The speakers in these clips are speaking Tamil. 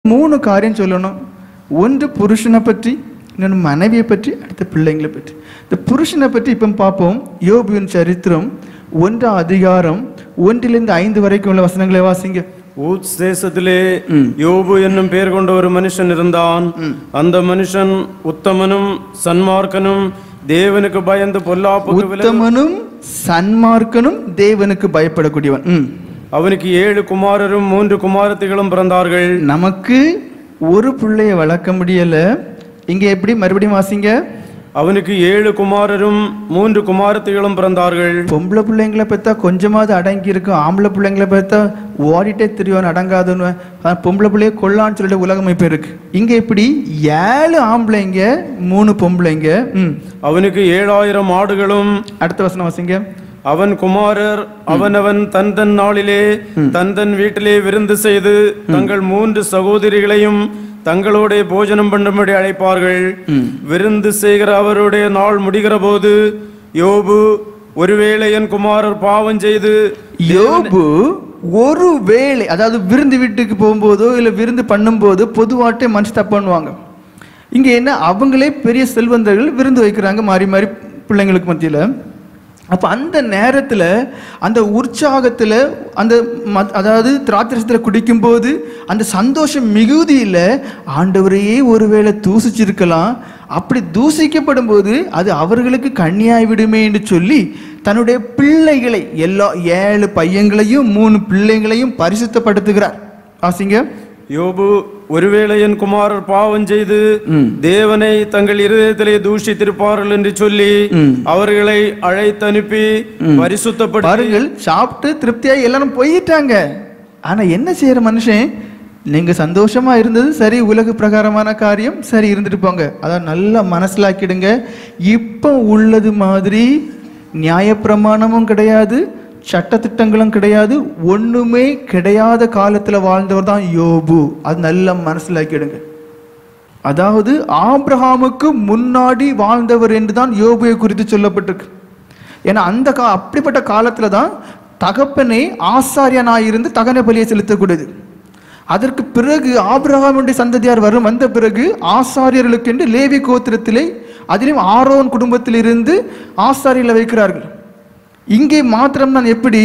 மூணு காரியம் சொல்லணும் ஒன்று புருஷனை பற்றி இன்னொன்று மனைவியை பற்றி அடுத்து பிள்ளைங்களை பற்றி இந்த புருஷனை பற்றி இப்போ பார்ப்போம் யோபுவின் சரித்திரம் ஒன்றாம் அதிகாரம் ஒன்றிலிருந்து ஐந்து வரைக்கும் உள்ள வசனங்களை வாசிங்க ஊத்ஸ் தேசத்திலே யோபு என்னும் பெயர் கொண்ட ஒரு மனுஷன் இருந்தான் அந்த மனுஷன் உத்தமனும் சன்மார்க்கனும் தேவனுக்கு பயந்து பொல்லாப்புக்கு விலகு உத்தமனும் சன்மார்க்கனும் தேவனுக்கு பயப்படக்கூடியவன் ம். அவனுக்கு ஏழு குமாரரும் மூன்று குமாரத்திகளும் பிறந்தார்கள் நமக்கு ஒரு பிள்ளைய வளர்க்க முடியல இங்க எப்படி மறுபடியும் வாசிங்க அவனுக்கு ஏழு குமாரரும் மூன்று குமாரத்திகளும் பிறந்தார்கள் பொம்பளை பிள்ளைங்களை பார்த்தா கொஞ்சமாவது அடங்கி இருக்கும் ஆம்பளை பிள்ளைங்களை பார்த்தா ஓடிட்டே திரியோன்னு அடங்காதுன்னு ஆனா, பொம்பளை பிள்ளைய கொல்லான்னு சொல்லிட்டு உலகம் இப்போ இருக்கு இங்க எப்படி ஏழு ஆம்பளைங்க மூணு பொம்பளைங்க ம் அவனுக்கு ஏழாயிரம் ஆடுகளும் அடுத்த வசனம் வாசிங்க அவன் குமாரர் அவனவன் தன் தன் நாளிலே தன் தன் வீட்டிலே விருந்து செய்து தங்கள் மூன்று சகோதரிகளையும் தங்களோட போஜனம் பண்ணும்படி அழைப்பார்கள் விருந்து செய்கிற அவருடைய நாள் முடிகிற போது யோபு ஒருவேளை என் குமாரர் பாவம் செய்து யோபு ஒரு வேளை அதாவது விருந்து வீட்டுக்கு போகும்போதோ இல்லை விருந்து பண்ணும்போது பொதுவாட்டே மனுஷன் தப்பு பண்ணுவாங்க இங்க என்ன அவங்களே பெரிய செல்வந்தர்கள் விருந்து வைக்கிறாங்க மாறி மாறி பிள்ளைங்களுக்கு மத்தியில் அப்போ அந்த நேரத்தில் அந்த உற்சாகத்தில் அந்த மத்- அதாவது திராட்சரசத்தில் குடிக்கும்போது அந்த சந்தோஷம் மிகுதியில் ஆண்டவரையே ஒருவேளை தூசிச்சிருக்கலாம் அப்படி தூசிக்கப்படும் போது அது அவர்களுக்கு கண்ணியாய் விடுமே என்று சொல்லி தன்னுடைய பிள்ளைகளை எல்லா ஏழு பையங்களையும் மூணு பிள்ளைங்களையும் பரிசுத்தப்படுத்துகிறார் ஆசிங்க யோபு ஒருவேளை என் குமாரர் பாவம் செய்து தேவனை தங்கள் இருதயத்திலே தூஷித்திருப்பார்கள் என்று சொல்லி அவர்களை அழைத்து அனுப்பி பரிசுத்தப்படுத்தி பாருங்கள் சாப்பிட்டு திருப்தியாகி எல்லாரும் போயிட்டாங்க ஆனா என்ன செய்யற மனுஷன் நீங்க சந்தோஷமா இருந்தது சரி உலக பிரகாரமான காரியம் சரி இருந்துட்டு போங்க அதான் நல்லா மனசிலாக்கிடுங்க இப்போ உள்ளது மாதிரி நியாயப்பிரமாணமும் கிடையாது சட்டத்திட்டங்களும் கிடையாது ஒண்ணுமே கிடையாத காலத்துல வாழ்ந்தவர் தான் யோபு அது நல்லா மனசிலாக்கிடுங்க அதாவது ஆபிரகாமுக்கு முன்னாடி வாழ்ந்தவர் என்று தான் யோபுவை குறித்து சொல்லப்பட்டிருக்கு ஏன்னா அந்த கா அப்படிப்பட்ட காலத்துல தான் தகப்பனே ஆசாரியனாய் இருந்து தகன பலியை செலுத்தக்கூடியது அதற்கு பிறகு ஆபிரகாமுடைய சந்ததியார் வரும் வந்த பிறகு ஆசாரியர்களுக்கென்று லேவி கோத்திரத்திலே அதிலும் ஆரோன் குடும்பத்திலிருந்து ஆசாரியர்களை வைக்கிறார்கள் இங்கே மாத்திரம் தான் எப்படி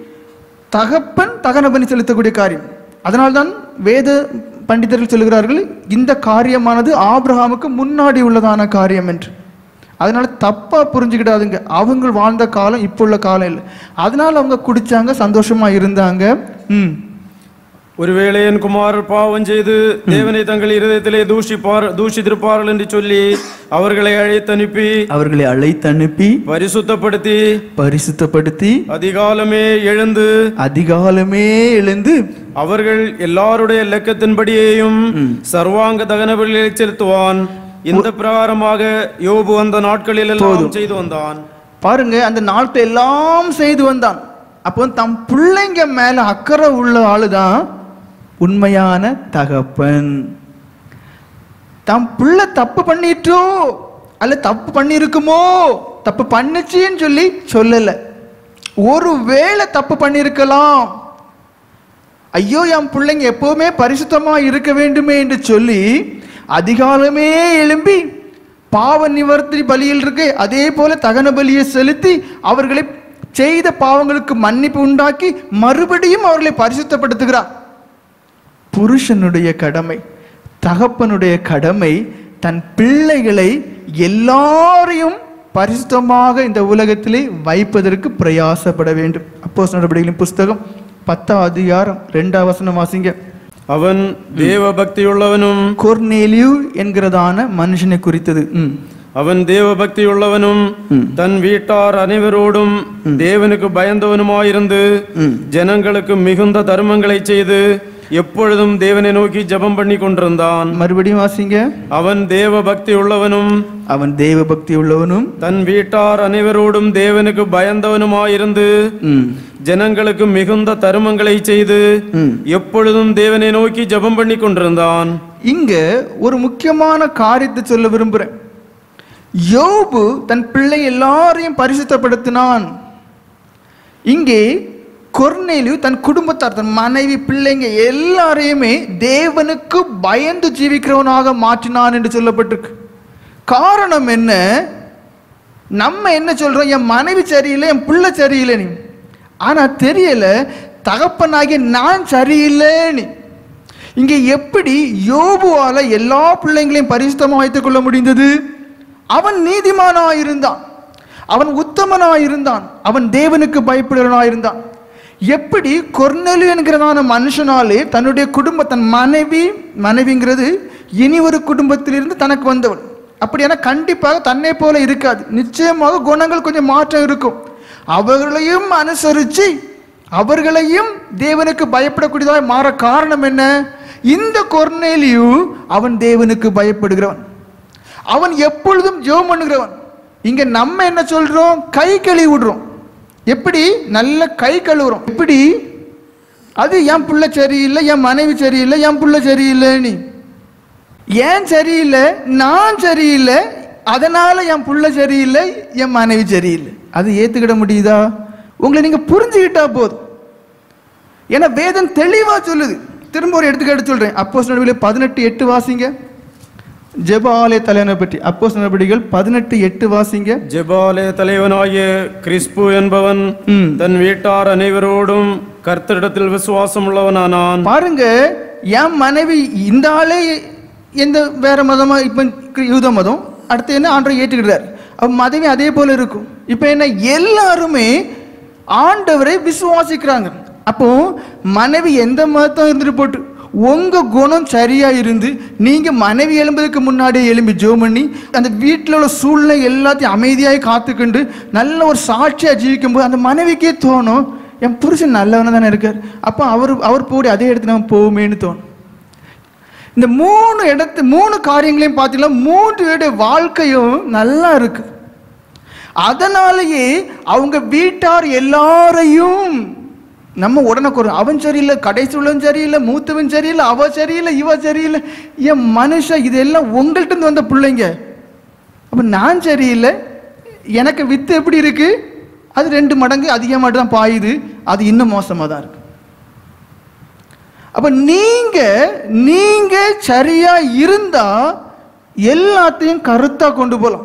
தகப்பன் தகன பலி செலுத்தக்கூடிய காரியம் அதனால்தான் வேத பண்டிதர்கள் சொல்கிறார்கள் இந்த காரியமானது ஆபிரகாமுக்கு முன்னாடி உள்ளதான காரியம் என்று அதனால தப்பா புரிஞ்சுக்கிடாதுங்க அவங்க வாழ்ந்த காலம் இப்போ உள்ள காலம் இல்லை அதனால அவங்க குடிச்சாங்க சந்தோஷமா இருந்தாங்க ம் ஒருவேளை என் குமாரர் பாவம் செய்து தேவனை தங்கள் இருதயத்திலே தூஷிப்பார் தூஷித்திருப்பார்கள் என்று சொல்லி அவர்களை அழைத்து அனுப்பி அவர்களை அழைத்து அனுப்பி பரிசுத்தப்படுத்தி பரிசுத்தப்படுத்தி அதிகாலமே எழுந்து அதிகாலமே எழுந்து அவர்கள் எல்லாருடைய லெக்கத்தின்படியேயும் சர்வாங்க தகன பலிகளை செலுத்துவான் இந்த பிரகாரமாக யோபு அந்த நாட்களில் எல்லாம் செய்து வந்தான் பாருங்க அந்த நாட்கள் எல்லாம் செய்து வந்தான் அப்போ தம் பிள்ளைங்க மேல அக்கறை உள்ள ஆளுதான் உண்மையான தகப்பன் தம் பிள்ளை தப்பு பண்ணிட்டோ அல்ல தப்பு பண்ணியிருக்குமோ தப்பு பண்ணுச்சின்னு சொல்லி சொல்லல ஒரு வேளை தப்பு பண்ணியிருக்கலாம் ஐயோ என் பிள்ளைங்க எப்பவுமே பரிசுத்தமா இருக்க வேண்டுமே என்று சொல்லி அதிகாலமே எழும்பி பாவ நிவர்த்தி பலியில் இருக்கு அதே போல தகன பலியை செலுத்தி அவர்களை செய்த பாவங்களுக்கு மன்னிப்பு உண்டாக்கி மறுபடியும் அவர்களை பரிசுத்தப்படுத்துகிறார் புருஷனுடைய கடமை தகப்பனுடைய கடமை தன் பிள்ளைகளை எல்லாரையும் பரிசுத்தமாக இந்த உலகத்திலே வைப்பதற்கு பிரயாசப்பட வேண்டும் அப்போஸ் நடவடிக்கைகளின் புஸ்தகம் பத்தாம் அதிகாரம் ரெண்டாம் வசனம் வாசிங்க அவன் தேவ பக்தியுள்ளவனும் கொர்னேலியு என்கிறதான மனுஷனை குறித்தது ம் அவன் தேவ பக்தியுள்ளவனும் தன் வீட்டார் அனைவரோடும் தேவனுக்கு பயந்தவனுமாயிருந்து ஜனங்களுக்கு மிகுந்த தர்மங்களை செய்து எப்பொழுதும் தேவனை நோக்கி ஜெபம் பண்ணி கொண்டிருந்தான் மறுபடியும் வாசிங்க அவன் தேவ பக்தி உள்ளவனும் அவன் தேவ பக்தி உள்ளவனும் தன் வீட்டார் அனைவரோடும் தேவனுக்கு பயந்தவனுமாயிருந்து ம் ஜனங்களுக்கு மிகுந்த தருமங்களை செய்து ம். எப்பொழுதும் தேவனை நோக்கி ஜெபம் பண்ணி கொண்டிருந்தான் இங்க ஒரு முக்கியமான காரியத்தை சொல்ல விரும்புறேன் யோபு தன் பிள்ளை எல்லாரையும் பரிசுத்தப்படுத்தினான் இங்கே கொர்நேலியு தன் குடும்பத்தார் தன் மனைவி பிள்ளைங்க எல்லாரையுமே தேவனுக்கு பயந்து ஜீவிக்கிறவனாக மாற்றினான் என்று சொல்லப்பட்டிருக்கு காரணம் என்ன நம்ம என்ன சொல்றோம் என் மனைவி சரியில்லை என் பிள்ளை சரியில்லை நீ ஆனா தெரியல தகப்பனாகிய நான் சரியில்லைன்னு இங்க எப்படி யோபுவால எல்லா பிள்ளைங்களையும் பரிசுத்தமா வைத்துக் கொள்ள முடிந்தது அவன் நீதிமானா இருந்தான் அவன் உத்தமனா இருந்தான் அவன் தேவனுக்கு பயப்படுறவனா இருந்தான் எப்படி கொர்நெலு என்கிறதான மனுஷனாலே தன்னுடைய குடும்ப தன் மனைவி மனைவிங்கிறது இனி ஒரு குடும்பத்திலிருந்து தனக்கு வந்தவள் அப்படியான கண்டிப்பாக தன்னை போல இருக்காது நிச்சயமாக குணங்கள் கொஞ்சம் மாற்றம் இருக்கும் அவர்களையும் அனுசரித்து அவர்களையும் தேவனுக்கு பயப்படக்கூடியதாக மாற காரணம் என்ன இந்த கொர்நேலியு அவன் தேவனுக்கு பயப்படுகிறவன் அவன் எப்பொழுதும் ஜெபம் பண்ணுகிறவன் இங்க நம்ம என்ன சொல்றோம் கை கழுவி விடுறோம் எப்படி நல்ல கை கழுவுறோம் எப்படி அது என் புள்ள சரியில்லை என் மனைவி சரியில்லை என் புள்ள சரியில்லை நீ ஏன் சரியில்லை நான் சரியில்லை அதனால என் புள்ள சரியில்லை என் மனைவி சரியில்லை அது ஏத்துக்கிட முடியுதா உங்களை நீங்க புரிஞ்சுக்கிட்டா போதும் ஏன்னா வேதம் தெளிவா சொல்லுது திரும்ப ஒரு எடுத்துக்காட்டு சொல்றேன் அப்போஸ் நடுவில் பதினெட்டு எட்டு வாசிங்க ஜெப ஆலய தலைவனை பற்றி அப்போஸ் நடவடிக்கைகள் பதினெட்டு எட்டு வாசிங்க ஜெபாலய தலைவனாகிய கிறிஸ்பு என்பவன் ம். தன் வீட்டார் அனைவரோடும் கர்த்தரிடத்தில் விசுவாசம் உள்ளவனானான் பாருங்க என் மனைவி இந்த ஆளே எந்த வேற மதமா இப்ப கிரி- யூத மதம் அடுத்து என்ன ஆண்டரை ஏற்றுக்கிறார் அவ மதமே அதே போல இருக்கும் இப்ப என்ன எல்லாருமே ஆண்டவரை விசுவாசிக்கிறாங்க அப்போ மனைவி எந்த மதத்தம் இருந்துட்டு போட்டு உங்க குணம் சரியா இருந்து நீங்க மனைவி எழும்புறதுக்கு முன்னாடியே எழும்பி ஜோம் பண்ணி அந்த வீட்டில் உள்ள சூழ்நிலை எல்லாத்தையும் அமைதியாய் காத்துக்கொண்டு நல்ல ஒரு சாட்சியா ஜீவிக்கும் போது அந்த மனைவிக்கே தோணும் என் புருஷன் நல்லவனா தானே இருக்கார் அப்போ அவர் அவர் போடி அதே இடத்துல நம்ம போவோமேன்னு தோணும் இந்த மூணு இடத்து மூணு காரியங்களையும் பார்த்தீங்கன்னா மூன்று பேருடைய வாழ்க்கையும் நல்லா இருக்கு அதனாலேயே அவங்க வீட்டார் எல்லாரையும் நம்ம உடனே ஒரு அவன் சரியில்லை கடைசி உள்ளவன் சரியில்லை மூத்தவன் சரியில்லை அவ சரியில்லை இவ சரியில்லை என் மனுஷன் இதெல்லாம் உங்கள்கிட்ட இருந்து வந்த பிள்ளைங்க அப்ப நான் சரியில்லை எனக்கு வித்து எப்படி இருக்கு அது ரெண்டு மடங்கு அதிகமாட்டு தான் பாயுது அது இன்னும் மோசமாக தான் இருக்கு அப்ப நீங்க நீங்க சரியா இருந்தா எல்லாத்தையும் கருத்தா கொண்டு போகலாம்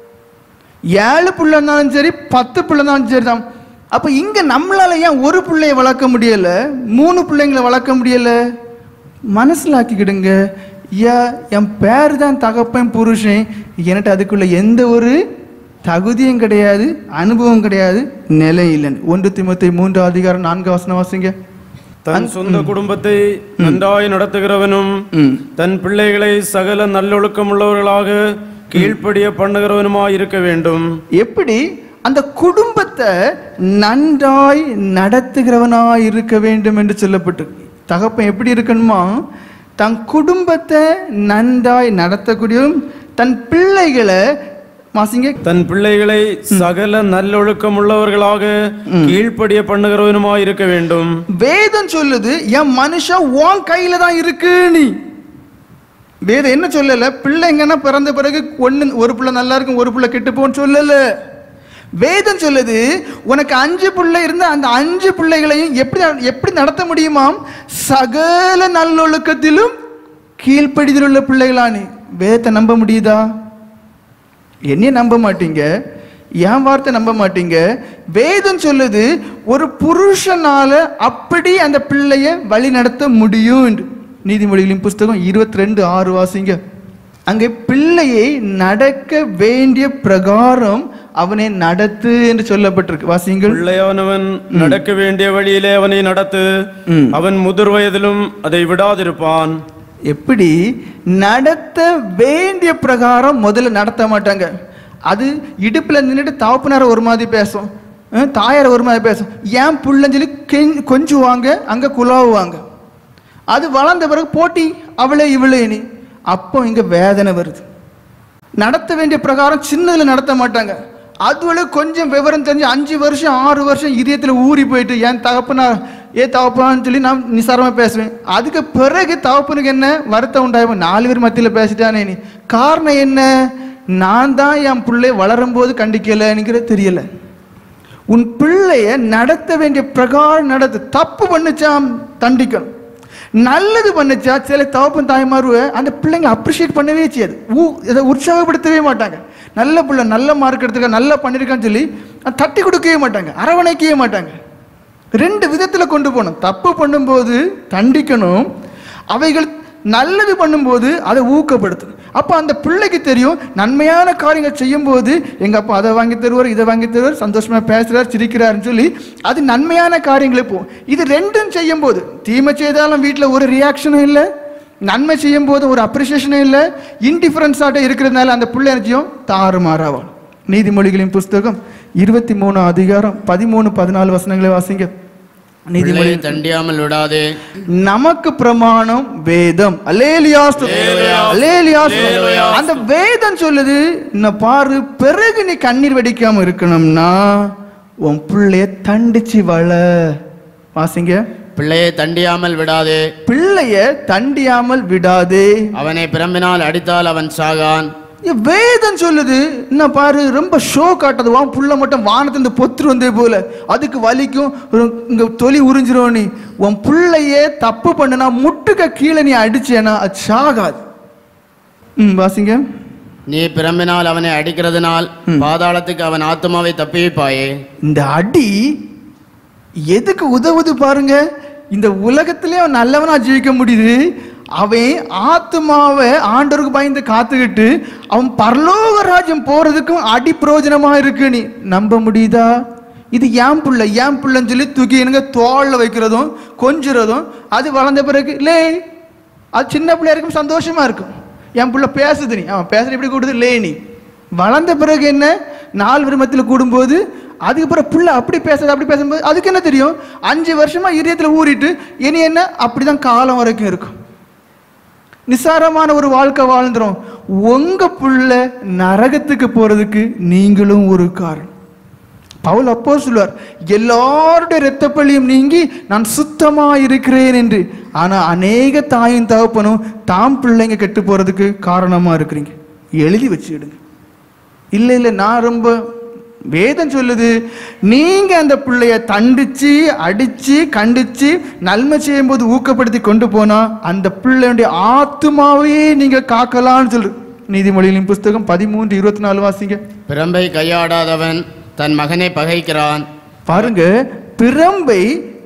ஏழு புள்ள இருந்தாலும் சரி பத்து புள்ள இருந்தாலும் சரி தான் அப்ப இங்க நம்மளால ஏன் ஒரு பிள்ளைய வளர்க்க முடியல மூணு பிள்ளைங்களை வளர்க்க முடியல மனசிலாக்கிக்கிடுங்க ஐயா என் பேர் தான் தகப்பன் புருஷன் என்கிட்ட அதுக்குள்ள எந்த ஒரு தகுதியும் கிடையாது அனுபவம் கிடையாது நிலை இல்லைன்னு ஒன்று திமுத்தை மூன்று அதிகாரம் நான்கு வசனம் வாசிங்க தன் சொந்த குடும்பத்தை நன்றாய் நடத்துகிறவனும் ம் தன் பிள்ளைகளை சகல நல்லொழுக்கமுள்ளவர்களாக கீழ்ப்படிய பண்ணுகிறவனுமாய் இருக்க வேண்டும் எப்படி அந்த குடும்பத்தை நன்றாய் நடத்துகிறவனாய் இருக்க வேண்டும் என்று சொல்லப்பட்டு தகப்பன் எப்படி இருக்கணுமா தன் குடும்பத்தை நன்றாய் நடத்தக்கூடியவன் தன் பிள்ளைகளை மாசிங்க தன் பிள்ளைகளை சகல நல்லொழுக்கமுள்ளவர்களாக கீழ்ப்படிய பண்ணுகிறவனுமாய் இருக்க வேண்டும் வேதம் சொல்லுது என் மனுஷன் உன் கையில தான் இருக்கு நீ வேதம் என்ன சொல்லல பிள்ளைங்கன்னா பிறந்த பிறகு ஒண்ணு ஒரு பிள்ளை நல்லா இருக்கும் ஒரு பிள்ளை கெட்டு போன்னு சொல்லல வேதம் சொல்லுது உனக்கு அஞ்சு பிள்ளை இருந்தா அந்த அஞ்சு பிள்ளைகளையும் எப்படி எப்படி நடத்த முடியுமாம் சகல நல்லொழுக்கத்திலும் கீழ்ப்படிதல் உள்ள பிள்ளைகளா நீ வேதத்தை நம்ப முடியுதா என்னைய நம்ப மாட்டீங்க என் வார்த்தை நம்ப மாட்டீங்க வேதம் சொல்லுது ஒரு புருஷனால அப்படி அந்த பிள்ளைய வழி நடத்த முடியும் என்று. நீதிமொழிகளின் புஸ்தகம் இருபத்தி ரெண்டு ஆறு வாசிங்க அங்கே பிள்ளையை நடக்க வேண்டிய பிரகாரம் அவனை நடத்து என்று சொல்லப்பட்டிருக்கு வாசிங்கள் பிள்ளையானவன் நடக்க வேண்டிய வழியிலே அவனை நடத்து ம். அவன் முதிர் வயதிலும் அதை விடாதிருப்பான் எப்படி நடத்த வேண்டிய பிரகாரம் முதல்ல நடத்த மாட்டாங்க அது இடுப்புல நின்றுட்டு தாப்புனார ஒரு மாதிரி பேசும் அஹ் தாயார் ஒரு மாதிரி பேசும் ஏன் புள்ளன்னு சொல்லி கெஞ் கொஞ்சுவாங்க அங்க குலாவுவாங்க அது வளர்ந்த பிறகு போட்டி அவளே இவளே நீ அப்போ இங்க வேதனை வருது நடத்த வேண்டிய பிரகாரம் சின்னதுல நடத்த மாட்டாங்க அதுவரை கொஞ்சம் விவரம் தெரிஞ்சு அஞ்சு வருஷம் ஆறு வருஷம் இதயத்துல ஊறி போயிட்டு என் தகப்பனா ஏ தகப்பனான்னு சொல்லி நான் நிசாரமா பேசுவேன் அதுக்கு பிறகு தகப்பனுக்கு என்ன வருத்தம் உண்டாகும் நாலு பேர் மத்தியில பேசிட்டானே நீ காரணம் என்ன நான் தான் என் பிள்ளை வளரும் போது கண்டிக்கலைங்கிறது தெரியல உன் பிள்ளைய நடத்த வேண்டிய பிரகாரம் நடத்து தப்பு பண்ணுச்சாம் தண்டிக்கணும் நல்லது பண்ணுச்சா சில தகப்பன் தாய்மாருவ அந்த பிள்ளைங்க அப்ரிஷியேட் பண்ணவே செய்யாது ஊ இதை உற்சாகப்படுத்தவே மாட்டாங்க நல்ல பிள்ளை நல்ல மார்க் எடுத்துக்க நல்லா பண்ணியிருக்கான்னு சொல்லி அதை தட்டி கொடுக்கவே மாட்டாங்க அரவணைக்கவே மாட்டாங்க ரெண்டு விதத்தில் கொண்டு போகணும் தப்பு பண்ணும்போது தண்டிக்கணும் அவைகள் நல்லது பண்ணும்போது அதை ஊக்கப்படுத்தணும் அப்போ அந்த பிள்ளைக்கு தெரியும் நன்மையான காரியங்கள் செய்யும்போது எங்கள் அப்பா அதை வாங்கி தருவார் இதை வாங்கி தருவார் சந்தோஷமாக பேசுகிறார் சிரிக்கிறாருன்னு சொல்லி அது நன்மையான காரியங்களே போகும் இது ரெண்டும் செய்யும்போது தீமை செய்தாலும் வீட்டில் ஒரு ரியாக்ஷனும் இல்லை நன்மை செய்யும் போது ஒரு அப்ரிசியேஷனும் இல்லை இன்டிஃபரன்ஸாட்ட இருக்கிறதுனால அந்த பிள்ளை நிச்சயம் தாறுமாறாவான் நீதிமொழிகளின் புஸ்தகம் இருபத்தி மூணு அதிகாரம் பதிமூணு பதினாலு வசனங்களை வாசிங்க நீதிமொழி பிள்ளையை தண்டியாமல் விடாதே நமக்கு பிரமாணம் வேதம் அலேலியாஸ் அலேலியாஸ் அந்த வேதம் சொல்லுது இன்ன பாரு பிறகு நீ கண்ணீர் வெடிக்காம இருக்கணும்னா உன் பிள்ளைய தண்டிச்சு வள வாசிங்க பிள்ளையை தண்டியாமல் விடாதே பிள்ளைய தண்டியாமல் விடாதே அவனை பிரம்பினால் அடித்தால் அவன் சாகான் ஏ, வேதம் சொல்லுது என்ன பாரு ரொம்ப ஷோ காட்டுது வா புள்ள மட்டும் வானத்துல பொத்துரு வந்தே போல அதுக்கு வலிக்கும் ஒரு- இங்க தொலி உறிஞ்சிரும் நீ உன் புள்ளையே தப்பு பண்ணுனா முட்டுக்க கீழே நீ அடிச்சேனா அது சாகாது ம் வாசிங்க நீ பிரம்பினால் அவனை அடிக்கிறதுனால் பாதாளத்துக்கு அவன் ஆத்மாவை தப்பிப்பாயே இந்த அடி எதுக்கு உதவுது பாருங்க இந்த உலகத்திலே அவன் நல்லவனா ஜீவிக்க முடியுது அவன் ஆத்மாவை ஆண்டவருக்கு பயந்து காத்துக்கிட்டு அவன் பரலோக ராஜ்யம் போறதுக்கும் அடி பிரயோஜனமா இருக்கு நீ நம்ப முடியுதா இது ஏன் புள்ள ஏன் புள்ளன்னு சொல்லி தூக்கி எனக்கு தோல்ல வைக்கிறதும் கொஞ்சுறதும் அது வளர்ந்த பிறகு லே அது சின்ன பிள்ளையா இருக்கும் சந்தோஷமா இருக்கும் என் புள்ள பேசுது நீ அவன் பேசுற எப்படி கூடுது லே நீ வளர்ந்த பிறகு என்ன நாலு விருமத்தில் கூடும்போது அதுக்கப்புறம் புள்ள அப்படி பேசுறது அப்படி பேசும்போது அதுக்கு என்ன தெரியும் அஞ்சு வருஷமா இதயத்தில் ஊறிட்டு இனி என்ன அப்படிதான் காலம் வரைக்கும் இருக்கும் நிசாரமான ஒரு வாழ்க்கை வாழ்ந்துரும் உங்க புள்ள நரகத்துக்கு போறதுக்கு நீங்களும் ஒரு காரணம் பவுல் அப்போ சொல்லுவார் எல்லாருடைய இரத்தப்பள்ளியும் நீங்கி நான் சுத்தமா இருக்கிறேன் என்று ஆனா அநேக தாயும் தகப்பனும் தாம் பிள்ளைங்க கெட்டு போறதுக்கு காரணமா இருக்கிறீங்க எழுதி வச்சுடுங்க இல்லை இல்லை நான் ரொம்ப வேதம் சொல்லுது நீங்க அந்த பிள்ளைய தண்டிச்சு அடிச்சு கண்டிச்சு நன்மை செய்யும்போது ஊக்கப்படுத்தி கொண்டு போனா அந்த பிள்ளையுடைய ஆத்மாவையே நீங்க காக்கலாம்னு சொல்லு நீதிமொழிகளின் புஸ்தகம் பதிமூன்று இருபத்தி நாலு வாசிங்க பிரம்பை கையாடாதவன் தன் மகனை பகைக்கிறான் பாருங்க பிரம்பை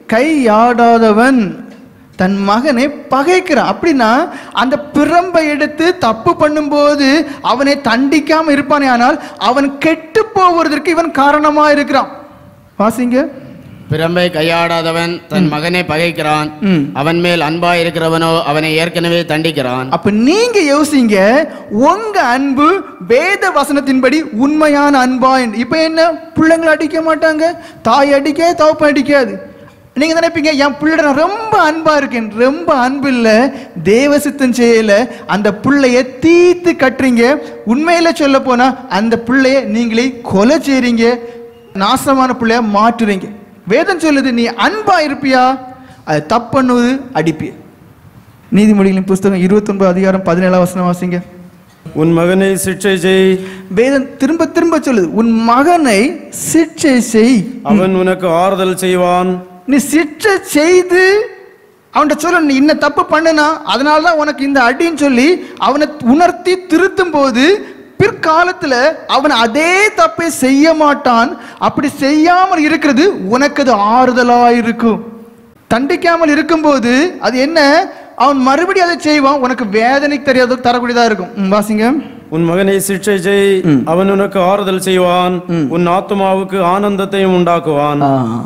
கையாடாதவன் தன் மகனை பகைக்கிறான் அப்படின்னா அந்த பிரம்பை எடுத்து தப்பு பண்ணும்போது அவனை தண்டிக்காம இருப்பானே ஆனால் அவன் கெட்டு போவதற்கு இவன் காரணமா இருக்கிறான் வாசிங்க பிரம்பை கையாடாதவன் தன் மகனை பகைக்கிறான் ம். அவன் மேல் அன்பாய் இருக்கிறவனோ அவனை ஏற்கனவே தண்டிக்கிறான் அப்ப நீங்க யோசிங்க உங்க அன்பு வேத வசனத்தின்படி உண்மையான அன்பா என்று. இப்ப என்ன பிள்ளைங்களை அடிக்க மாட்டாங்க தாய் அடிக்க தவப்ப அடிக்காது நீங்க நினைப்பீங்க என் பிள்ளை நான் ரொம்ப அன்பா இருக்கேன் ரொம்ப அன்பு இல்ல தேவ சித்தம் செய்யல அந்த பிள்ளைய தீத்து கட்டுறீங்க உண்மையில சொல்ல போனா அந்த பிள்ளைய நீங்களே கொலை செய்றீங்க நாசமான பிள்ளைய மாற்றுறீங்க வேதம் சொல்லுது நீ அன்பா இருப்பியா அது தப்புன்னுவது அடிப்பிய நீதிமொழிகளின் புஸ்தகம் இருபத்தொன்பது அதிகாரம் பதினேழாம் வசனம் வாசிங்க உன் மகனை சிக்ஷை செய் வேதம் திரும்ப திரும்ப சொல்லுது உன் மகனை சிற்றை செய் அவன் உனக்கு ஆறுதல் செய்வான் நீ சிற்றை செய்து அவன்கிட்ட சொல்ல நீ இன்ன தப்பு பண்ணுனா அதனால தான் உனக்கு இந்த அடின்னு சொல்லி அவனை உணர்த்தி திருத்தும் போது பிற்காலத்துல அவன் அதே தப்பை செய்ய மாட்டான் அப்படி செய்யாமல் இருக்கிறது உனக்கு அது ஆறுதலா இருக்கும் தண்டிக்காமல் இருக்கும்போது அது என்ன அவன் மறுபடியும் அதை செய்வான் உனக்கு வேதனை தெரியாத தரக்கூடியதா இருக்கும் ம், வாசிங்க உன் மகனை சிக்ஷை செய் அவன் உனக்கு ஆறுதல் செய்வான் உன் ஆத்மாவுக்கு ஆனந்தத்தையும் உண்டாக்குவான்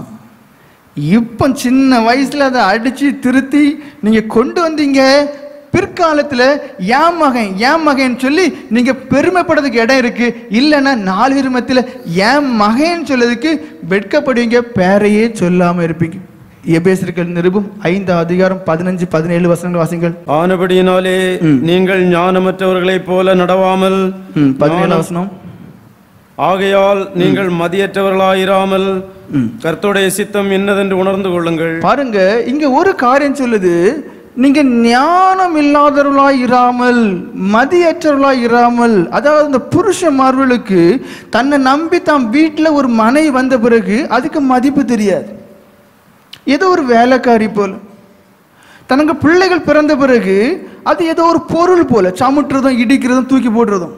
இப்போ சின்ன வயசுல அதை அடிச்சு திருத்தி நீங்க கொண்டு வந்தீங்க பிற்காலத்துல ஏன் மகன் ஏன் மகன் சொல்லி நீங்க பெருமைப்படுறதுக்கு இடம் இருக்கு இல்லைன்னா நாலு பேர் மத்தியில ஏன் மகன் சொல்லதுக்கு வெட்கப்படுவீங்க பேரையே சொல்லாம இருப்பீங்க எபேசிற்கள் நிருபம் ஐந்து அதிகாரம் பதினஞ்சு பதினேழு வசனங்கள் வாசிங்கள் ஆனபடியினாலே நீங்கள் ஞானமற்றவர்களைப் போல நடவாமல் ம், பதினேழாம் வசனம் ஆகையால் நீங்கள் மதியற்றவர்களாயிராமல் கர்த்தருடைய சித்தம் என்னதென்று உணர்ந்து கொள்ளுங்கள் பாருங்க இங்க ஒரு காரியம் சொல்லுது நீங்க ஞானம் இல்லாதவர்களாய் இராமல் மதியற்றவர்களாய் இராமல் அதாவது இந்த புருஷமார்களுக்கு தன்னை நம்பி தாம் வீட்டில் ஒரு மனை வந்த பிறகு அதுக்கு மதிப்பு தெரியாது ஏதோ ஒரு வேலைக்காரி போல தனக்கு பிள்ளைகள் பிறந்த பிறகு அது ஏதோ ஒரு பொருள் போல சமுட்டுறதும் இடிக்கிறதும் தூக்கி போடுறதும்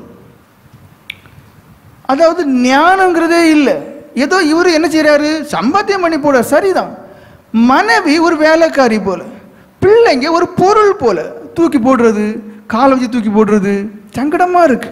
அதாவது ஞானங்கிறதே இல்லை ஏதோ இவர் என்ன செய்றாரு சம்பாத்தியம் பண்ணி போட சரிதான் மனைவி ஒரு வேலைக்காரி போல பிள்ளைங்க ஒரு பொருள் போல தூக்கி போடுறது காலை வச்சு தூக்கி போடுறது சங்கடமா இருக்கு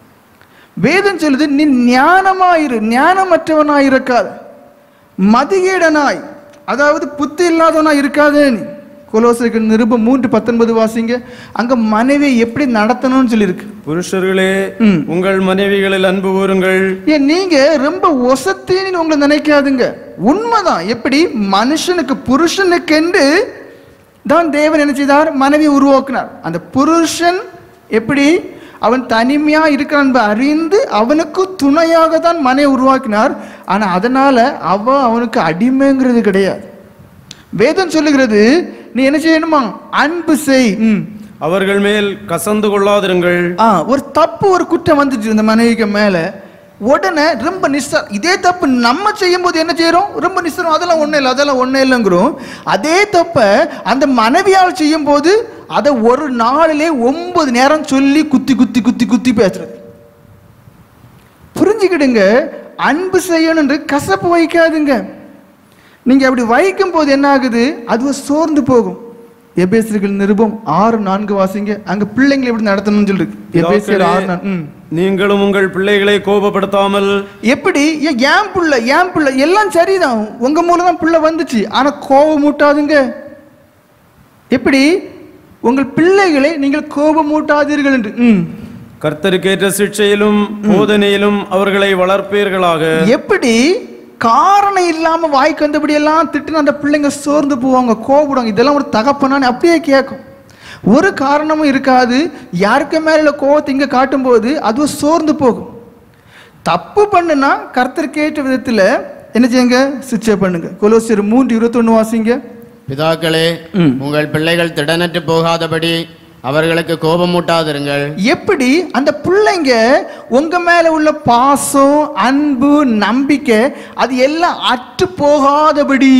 வேதம் சொல்லுது நீ ஞானமாயிரு ஞானமற்றவனாய் இருக்காத மதிகேடனாய் அதாவது புத்தி இல்லாதவனாய் இருக்காதே நீ கொலோசைக்கு நிருபம் மூன்று பத்தொன்பது வாசிங்க அங்க மனைவியை எப்படி நடத்தணும்னு சொல்லியிருக்கு புருஷர்களே ம். உங்கள் மனைவிகளில் அன்பு கூறுங்கள் ஏன் நீங்க ரொம்ப ஒசத்தின்னு உங்களை நினைக்காதுங்க உண்மைதான் எப்படி மனுஷனுக்கு புருஷனுக்கென்று தான் தேவன் என்ன செய்தார் மனைவி உருவாக்கினார் அந்த புருஷன் எப்படி அவன் தனிமையா இருக்கிறான் என்பதை அறிந்து அவனுக்கு துணையாக தான் மனைவி உருவாக்கினார் ஆனா அதனால அவ அவனுக்கு அடிமைங்கிறது கிடையாது வேதம் சொல்லுகிறது நீ என்ன செய்யணுமா அன்பு செய் ம். அவர்கள் மேல் கசந்து கொள்ளாதிருங்கள் ஆ ஒரு தப்பு ஒரு குற்றம் வந்துச்சு இந்த மனைவிக்கு மேல உடனே ரொம்ப நிஸ்ஸா இதே தப்பு நம்ம செய்யும்போது என்ன செய்யறோம் ரொம்ப நிஸ்ஸரம் அதெல்லாம் ஒண்ணும் இல்லை அதெல்லாம் ஒண்ணும் இல்லைங்கிறோம் அதே தப்ப அந்த மனைவியால் செய்யும்போது அதை ஒரு நாளிலே ஒன்பது நேரம் சொல்லி குத்தி குத்தி குத்தி குத்தி பேசுறது புரிஞ்சுக்கிடுங்க அன்பு செய்யணும்னு கசப்பு வைக்காதுங்க நீங்க அப்படி வைக்கும் போது என்ன ஆகுது அது சோர்ந்து போகும் எபேசியர்கள் நிருபம் ஆறு நான்கு வாசிங்க அங்க பிள்ளைங்களை எப்படி நடத்தணும்னு சொல்லிருக்கு எபேசியர் ஆறு நான்கு ம். நீங்களும் உங்கள் பிள்ளைகளை கோபப்படுத்தாமல் எப்படி ஏன் ஏன் புள்ள ஏன் புள்ள எல்லாம் சரிதான் உங்க மூலம் தான் புள்ள வந்துச்சு ஆனா கோபம் மூட்டாதுங்க எப்படி உங்கள் பிள்ளைகளை நீங்கள் கோபம் மூட்டாதீர்கள் என்று ம். கர்த்தருக்கேற்ற சிக்ஷையிலும் போதனையிலும் அவர்களை வளர்ப்பீர்களாக எப்படி காரணம் இல்லாம வாய்க்கு வந்தபடி எல்லாம் திட்டுன அந்த பிள்ளைங்க சோர்ந்து போவாங்க கோபப்படுவாங்க இதெல்லாம் ஒரு தகப்பனான்னு அப்படியே கேட்கும் ஒரு காரணமும் இருக்காது யாருக்கு மேல கோவத்தை இங்க காட்டும்போது அதுவும் சோர்ந்து போகும் தப்பு பண்ணுனா கர்த்தருக்கேற்ற விதத்துல என்ன செய்யுங்க சிக்ஷை பண்ணுங்க கொலோசியர் மூன்று இருபத்தொன்னு வாசிங்க பிதாக்களே ம். உங்கள் பிள்ளைகள் திடனற்று போகாதபடி அவர்களுக்கு கோபமூட்டாதிருங்கள் எப்படி அந்த பிள்ளைங்க உங்க மேல உள்ள பாசம் அன்பு நம்பிக்கை அது எல்லாம் அற்று போகாதபடி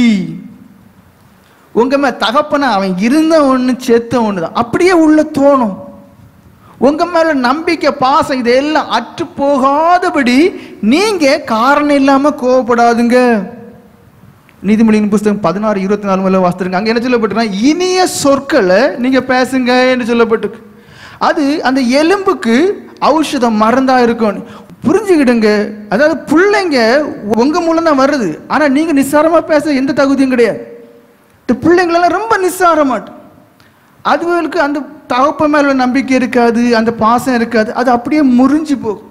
உங்க மேல தகப்பன அவன் இருந்த ஒண்ணு செத்த ஒண்ணு தான் அப்படியே உள்ள தோணும் உங்க மேல நம்பிக்கை பாசம் இதெல்லாம் அற்று போகாதபடி நீங்க காரணம் இல்லாம கோவப்படாதுங்க நீதிமொழியின் புஸ்தகம் பதினாறு இருபத்தி நாலு மேல வாசித்திருங்க அங்க என்ன சொல்லப்பட்டிருக்கா இனிய சொற்களை நீங்க பேசுங்க என்று சொல்லப்பட்டிருக்கு அது அந்த எலும்புக்கு ஔஷதம் மருந்தா இருக்கும் புரிஞ்சுக்கிடுங்க அதாவது பிள்ளைங்க உங்க மூலம் தான் வருது ஆனா நீங்க நிஸ்சாரமா பேச எந்த தகுதியும் கிடையாது இந்த பிள்ளைங்களெல்லாம் ரொம்ப நிஸ்சாரமாட்டு அதுகளுக்கு அந்த தகப்ப மேல உள்ள நம்பிக்கை இருக்காது அந்த பாசம் இருக்காது அது அப்படியே முறிஞ்சு போகும்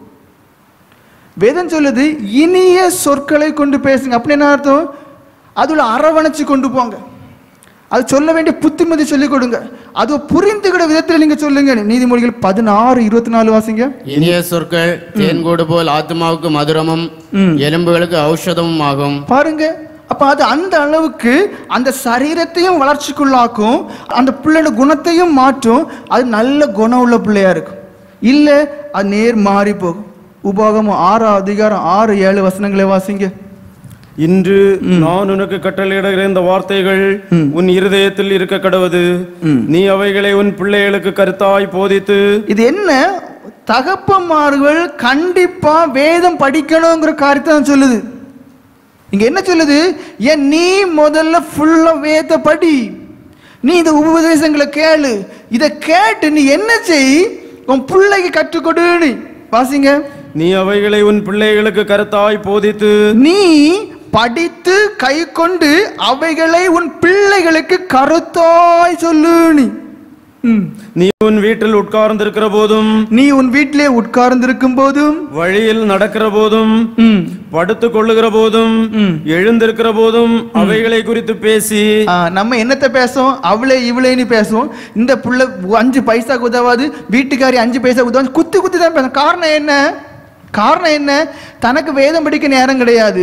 வேதம் சொல்லுது இனிய சொற்களை கொண்டு பேசுங்க அப்படி என்ன அர்த்தம் அதுல அரவணைச்சு கொண்டு போங்க அது சொல்ல வேண்டிய புத்திமதி சொல்லிக் கொடுங்க அது புரிந்துகிற விதத்தில் நீங்க சொல்லுங்க நீதிமொழிகள் பதினாறு இருபத்தி நாலு வாசிங்க இனிய சொற்கள் தேன்கூடு போல் ஆத்மாவுக்கு மதுரமும் ம். எலும்புகளுக்கு ஔஷதமும் ஆகும் பாருங்க அப்ப அது அந்த அளவுக்கு அந்த சரீரத்தையும் வளர்ச்சிக்குள்ளாக்கும் அந்த பிள்ளையோட குணத்தையும் மாற்றும் அது நல்ல குணம் உள்ள பிள்ளையா இருக்கும் இல்ல அது நேர் மாறி போகும் உபாகமம் ஆறு அதிகாரம் ஆறு ஏழு வசனங்களை வாசிங்க இன்று நான் உனக்கு கட்டளையிடுகிற இந்த வார்த்தைகள் உன் இருதயத்தில் இருக்க கடவது நீ அவைகளை உன் பிள்ளைகளுக்கு கருத்தாய் போதித்து இது என்ன தகப்பமார்கள் கண்டிப்பா வேதம் படிக்கணுங்கிற காரியத்தை தான் சொல்லுது இங்க என்ன சொல்லுது ஏன் நீ முதல்ல ஃபுல்லா வேத படி நீ இந்த உபதேசங்களை கேளு இதை கேட்டு நீ என்ன செய் உன் பிள்ளைக்கு கற்றுக் கொடு நீ வாசிங்க நீ அவைகளை உன் பிள்ளைகளுக்கு கருத்தாய் போதித்து நீ படித்து கை கொண்டு அவைகளை உன் பிள்ளைகளுக்கு கருத்தாய் சொல்லு நீ ம். நீ உன் வீட்டில் உட்கார்ந்திருக்கிற போதும் நீ உன் வீட்டிலே உட்கார்ந்திருக்கும் போதும் வழியில் நடக்கிற போதும் ம், படுத்துக் கொள்ளுகிற போதும் ம். எழுந்திருக்கிற போதும் அவைகளை குறித்து பேசி ஆ, நம்ம என்னத்தை பேசுவோம் அவளே இவளேன்னு பேசுவோம் இந்த புள்ள அஞ்சு பைசாக்கு உதவாது வீட்டுக்காரி அஞ்சு பைசா உதவாது குத்தி குத்தி தான் பேசும் காரணம் என்ன காரணம் என்ன தனக்கு வேதம் படிக்க நேரம் கிடையாது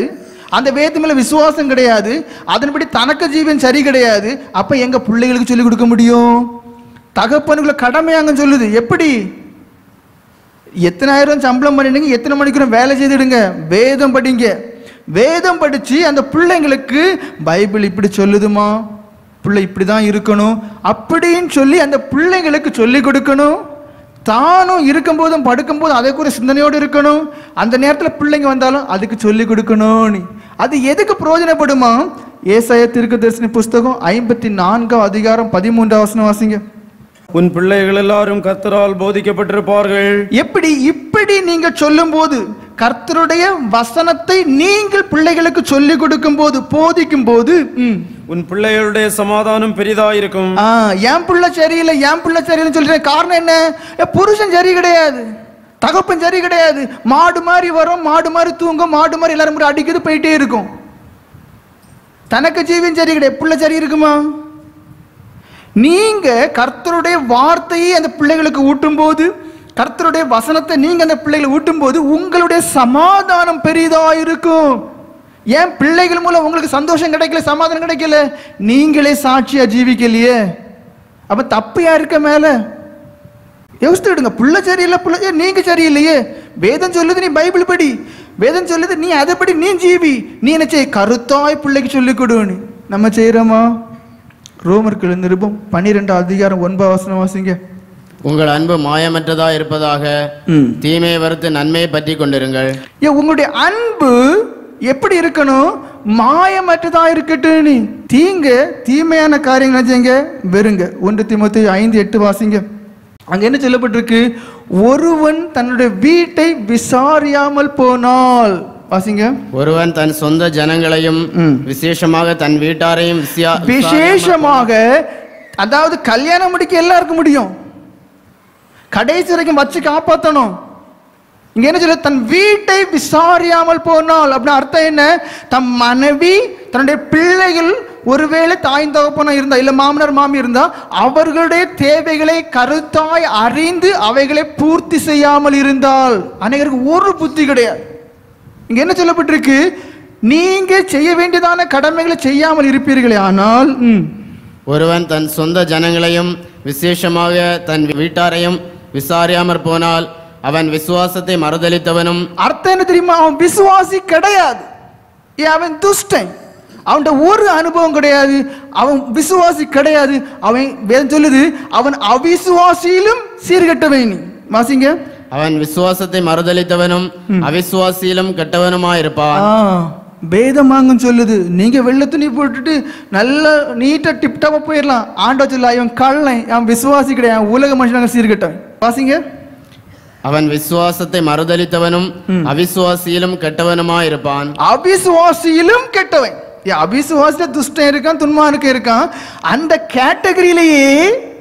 அந்த வேதத்து மேல விசுவாசம் கிடையாது அதன்படி தனக்கு ஜீவன் சரி கிடையாது அப்ப எங்க பிள்ளைகளுக்கு சொல்லிக் கொடுக்க முடியும் தகப்பனுக்குள்ள கடமையாங்க சொல்லுது எப்படி எத்தனாயிரம் சம்பளம் பண்ணிடுங்க எத்தனை மணிக்கு வேலை செய்துடுங்க வேதம் படிங்க வேதம் படிச்சு அந்த பிள்ளைங்களுக்கு பைபிள் இப்படி சொல்லுதுமா பிள்ளை இப்படி தான் இருக்கணும் அப்படின்னு சொல்லி அந்த பிள்ளைங்களுக்கு சொல்லி கொடுக்கணும் தானும் இருக்கும்போதும் படுக்கும்போதும் அதை கூட சிந்தனையோடு இருக்கணும் அந்த நேரத்தில் பிள்ளைங்க வந்தாலும் அதுக்கு சொல்லி கொடுக்கணும் அது எதுக்கு பிரயோஜனப்படுமா ஏசாய தீர்க்கதரிசனி புஸ்தகம் ஐம்பத்தி நான்காம் அதிகாரம் பதிமூன்றாம் வசனம் வாசிங்க உன் பிள்ளைகள் எல்லாரும் கர்த்தரால் போதிக்கப்பட்டிருப்பார்கள் எப்படி இப்படி நீங்க சொல்லும்போது கர்த்தருடைய வசனத்தை நீங்கள் பிள்ளைகளுக்கு சொல்லிக் கொடுக்கும் போது போதிக்கும் போது ம், உன் பிள்ளைகளுடைய சமாதானம் பெரிதாயிருக்கும் ஆ, என் பிள்ளை சரியில்லை என் பிள்ளை சரியில்லைன்னு சொல்றேன் காரணம் என்ன ஏ, புருஷன் சரி கிடையாது தகப்பன் சரி கிடையாது மாடு மாதிரி வரும் மாடு மாதிரி தூங்கும் மாடு மாதிரி எல்லாரும் கூட அடிக்குது போயிட்டே இருக்கும் தனக்கு ஜீவன் சரி கிடையாது பிள்ளை சரி இருக்குமா நீங்க கர்த்தருடைய வார்த்தையை அந்த பிள்ளைகளுக்கு ஊட்டும் போது கர்த்தருடைய வசனத்தை நீங்க அந்த பிள்ளைகளை ஊட்டும் போது உங்களுடைய சமாதானம் பெரிதா இருக்கும் ஏன் பிள்ளைகள் மூலம் உங்களுக்கு சந்தோஷம் கிடைக்கல சமாதானம் கிடைக்கல நீங்களே சாட்சியா ஜீவிக்கலையே அப்ப தப்பு யாருக்க மேல யோசித்து விடுங்க பிள்ளை சரியில்லை பிள்ளை ஏ, நீங்க சரியில்லையே வேதம் சொல்லுது நீ பைபிள் படி வேதம் சொல்லுது நீ அதை படி நீ ஜீவி நீ என்ன செய்ய கருத்தாய் பிள்ளைக்கு சொல்லிக் கொடுன்னு நம்ம செய்யறோமா ரோமர்கள் நிருபம் பன்னிரெண்டு அதிகாரம் ஒன்பது வசனம் வாசிங்க உங்கள் அன்பு மாயமற்றதா இருப்பதாக ம். தீமையை வறுத்து நன்மையை பற்றி கொண்டிருங்கள் ஏ உங்களுடைய அன்பு எப்படி இருக்கணும் மாயமற்றதா இருக்கட்டும் நீ தீங்க தீமையான காரியங்கள் நினைச்சீங்க வெறுங்க ஒன்று திமுத்தி ஐந்து எட்டு வாசிங்க அங்க என்ன சொல்லப்பட்டிருக்கு ஒருவன் தன்னுடைய வீட்டை விசாரியாமல் போனால் வாசிங்க ஒருவன் தன் சொந்த ஜனங்களையும் ம். விசேஷமாக தன் வீட்டாரையும் விசியா- விசேஷமாக அதாவது கல்யாணம் முடிக்க எல்லாருக்கும் முடியும் கடைசி வரைக்கும் வச்சு காப்பாத்தணும் இங்க என்ன சொல்ல தன் வீட்டை விசாரியாமல் போனால் அப்படின்னு அர்த்தம் என்ன தன் மனைவி தன்னுடைய பிள்ளைகள் ஒருவேளை தாய் தகப்பனா இருந்தா இல்ல மாமனார் மாமி இருந்தா அவர்களுடைய தேவைகளை கருத்தாய் அறிந்து அவைகளை பூர்த்தி செய்யாமல் இருந்தால் அநேகருக்கு ஒரு புத்தி கிடையாது இங்க என்ன சொல்லப்பட்டிருக்கு நீங்க செய்ய வேண்டியதான கடமைகளை செய்யாமல் இருப்பீர்களே ஆனால் ம், ஒருவன் தன் சொந்த ஜனங்களையும் விசேஷமாக தன் வீட்டாரையும் விசாரியாமற் போனால் அவன் விசுவாசத்தை மறுதலித்தவனும் அர்த்தம் என்ன தெரியுமா அவன் விசுவாசி கிடையாது ஏன் அவன் துஷ்டன் அவன்கிட்ட ஒரு அனுபவம் கிடையாது அவன் விசுவாசி கிடையாது அவன் வேதம் சொல்லுது அவன் அவிசுவாசியிலும் சீர்கெட்டவன் நீ வாசிங்க அவன் விசுவாசத்தை மறுதலித்தவனும் அவிசுவாசியிலும் கெட்டவனுமாயிருப்பான் ஆ, வேதமாங்கன்னு சொல்லுது நீங்க வெள்ளை துணி போட்டுட்டு நல்ல நீட்டா டிப்டாப்பா போயிடலாம் ஆண்டா சொல்ல இவன் கள்ளன் அவன் விசுவாசி கிடையாது அவன் உலக மனுஷனாக சீர்கெட்டவன் வாசிங்க அவன் விசுவாசத்தை மறுதலித்தவனும் அவிசுவாசியிலும் கெட்டவனுமாயிருப்பான் அவிசுவாசியிலும் கெட்டவன் ஏன் அவிசுவாசில துஷ்டன் இருக்கான் துன்மானுக்கு இருக்கான் அந்த கேட்டகரியிலேயே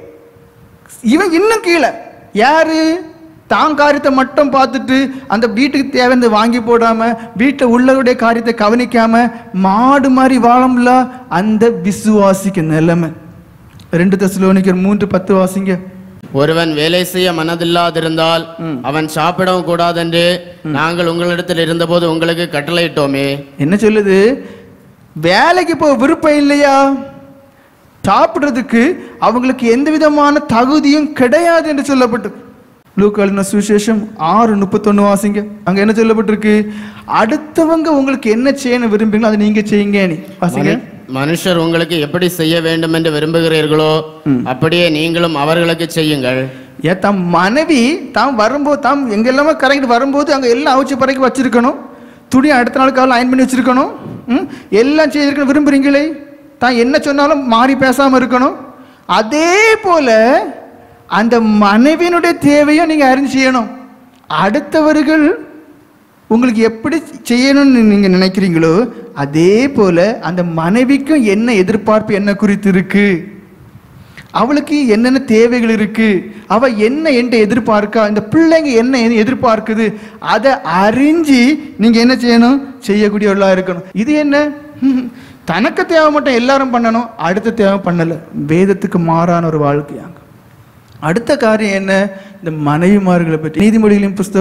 இவன் இன்னும் கீழே யாரு தான் காரியத்தை மட்டும் பார்த்துட்டு அந்த வீட்டுக்கு தேவையானதை வாங்கி போடாம வீட்டில் உள்ளவருடைய காரியத்தை கவனிக்காம மாடு மாதிரி வாழம்ல அந்த விசுவாசிக்கு நிலைமை ரெண்டு தசுலோனிக்கர் மூன்று பத்து வாசிங்க ஒருவன் வேலை செய்ய மனதில்லாதிருந்தால் அவன் சாப்பிடவும் கூடாதென்று நாங்கள் உங்களிடத்தில் இருந்தபோது உங்களுக்கு கட்டளையிட்டோமே என்ன சொல்லுது வேலைக்கு போக விருப்பம் இல்லையா சாப்பிடுறதுக்கு அவங்களுக்கு எந்த விதமான தகுதியும் கிடையாது என்று சொல்லப்பட்டு லூக்காளின சுவிசேஷம் ஆறு முப்பத்தொன்னு வாசிங்க அங்க என்ன சொல்லப்பட்டிருக்கு அடுத்தவங்க உங்களுக்கு என்ன செய்யணும் விரும்புங்களோ அதை நீங்க செய்யுங்க நீ வாசிங்க மனு- மனுஷர் உங்களுக்கு எப்படி செய்ய வேண்டும் என்று விரும்புகிறீர்களோ அப்படியே நீங்களும் அவர்களுக்கு செய்யுங்கள் ஏன் தம் மனைவி தாம் வரும்போது தாம் எங்கெல்லாமோ கரெக்ட் வரும்போது அங்கே எல்லாம் அவிச்சு பறக்கி வச்சிருக்கணும் துணி அடுத்த நாள் காலையில் அயன் பண்ணி வச்சிருக்கணும் ம், எல்லாம் செய்திருக்கணும் விரும்புறீங்களே தான் என்ன சொன்னாலும் மாறி பேசாமல் இருக்கணும் அதே போல அந்த மனைவியினுடைய தேவையும் நீங்கள் அறிஞ்சு செய்யணும் அடுத்தவர்கள் உங்களுக்கு எப்படி செய்யணும்னு நீங்கள் நினைக்கிறீங்களோ அதே போல அந்த மனைவிக்கும் என்ன எதிர்பார்ப்பு என்ன குறித்து இருக்கு அவளுக்கு என்னென்ன தேவைகள் இருக்கு அவ என்ன என்கிட்ட எதிர்பார்க்கா இந்த பிள்ளைங்க என்ன எ- எதிர்பார்க்குது அதை அறிஞ்சு நீங்க என்ன செய்யணும் செய்யக்கூடியவர்களா இருக்கணும் இது என்ன ஹம், தனக்கு தேவை மட்டும் எல்லாரும் பண்ணணும் அடுத்த தேவை பண்ணல வேதத்துக்கு மாறான ஒரு வாழ்க்கையாங்க அடுத்த காரியம் என்ன இந்த மனைவிமார்களை பற்றி நீதிமொழிகளின் புஸ்தகம்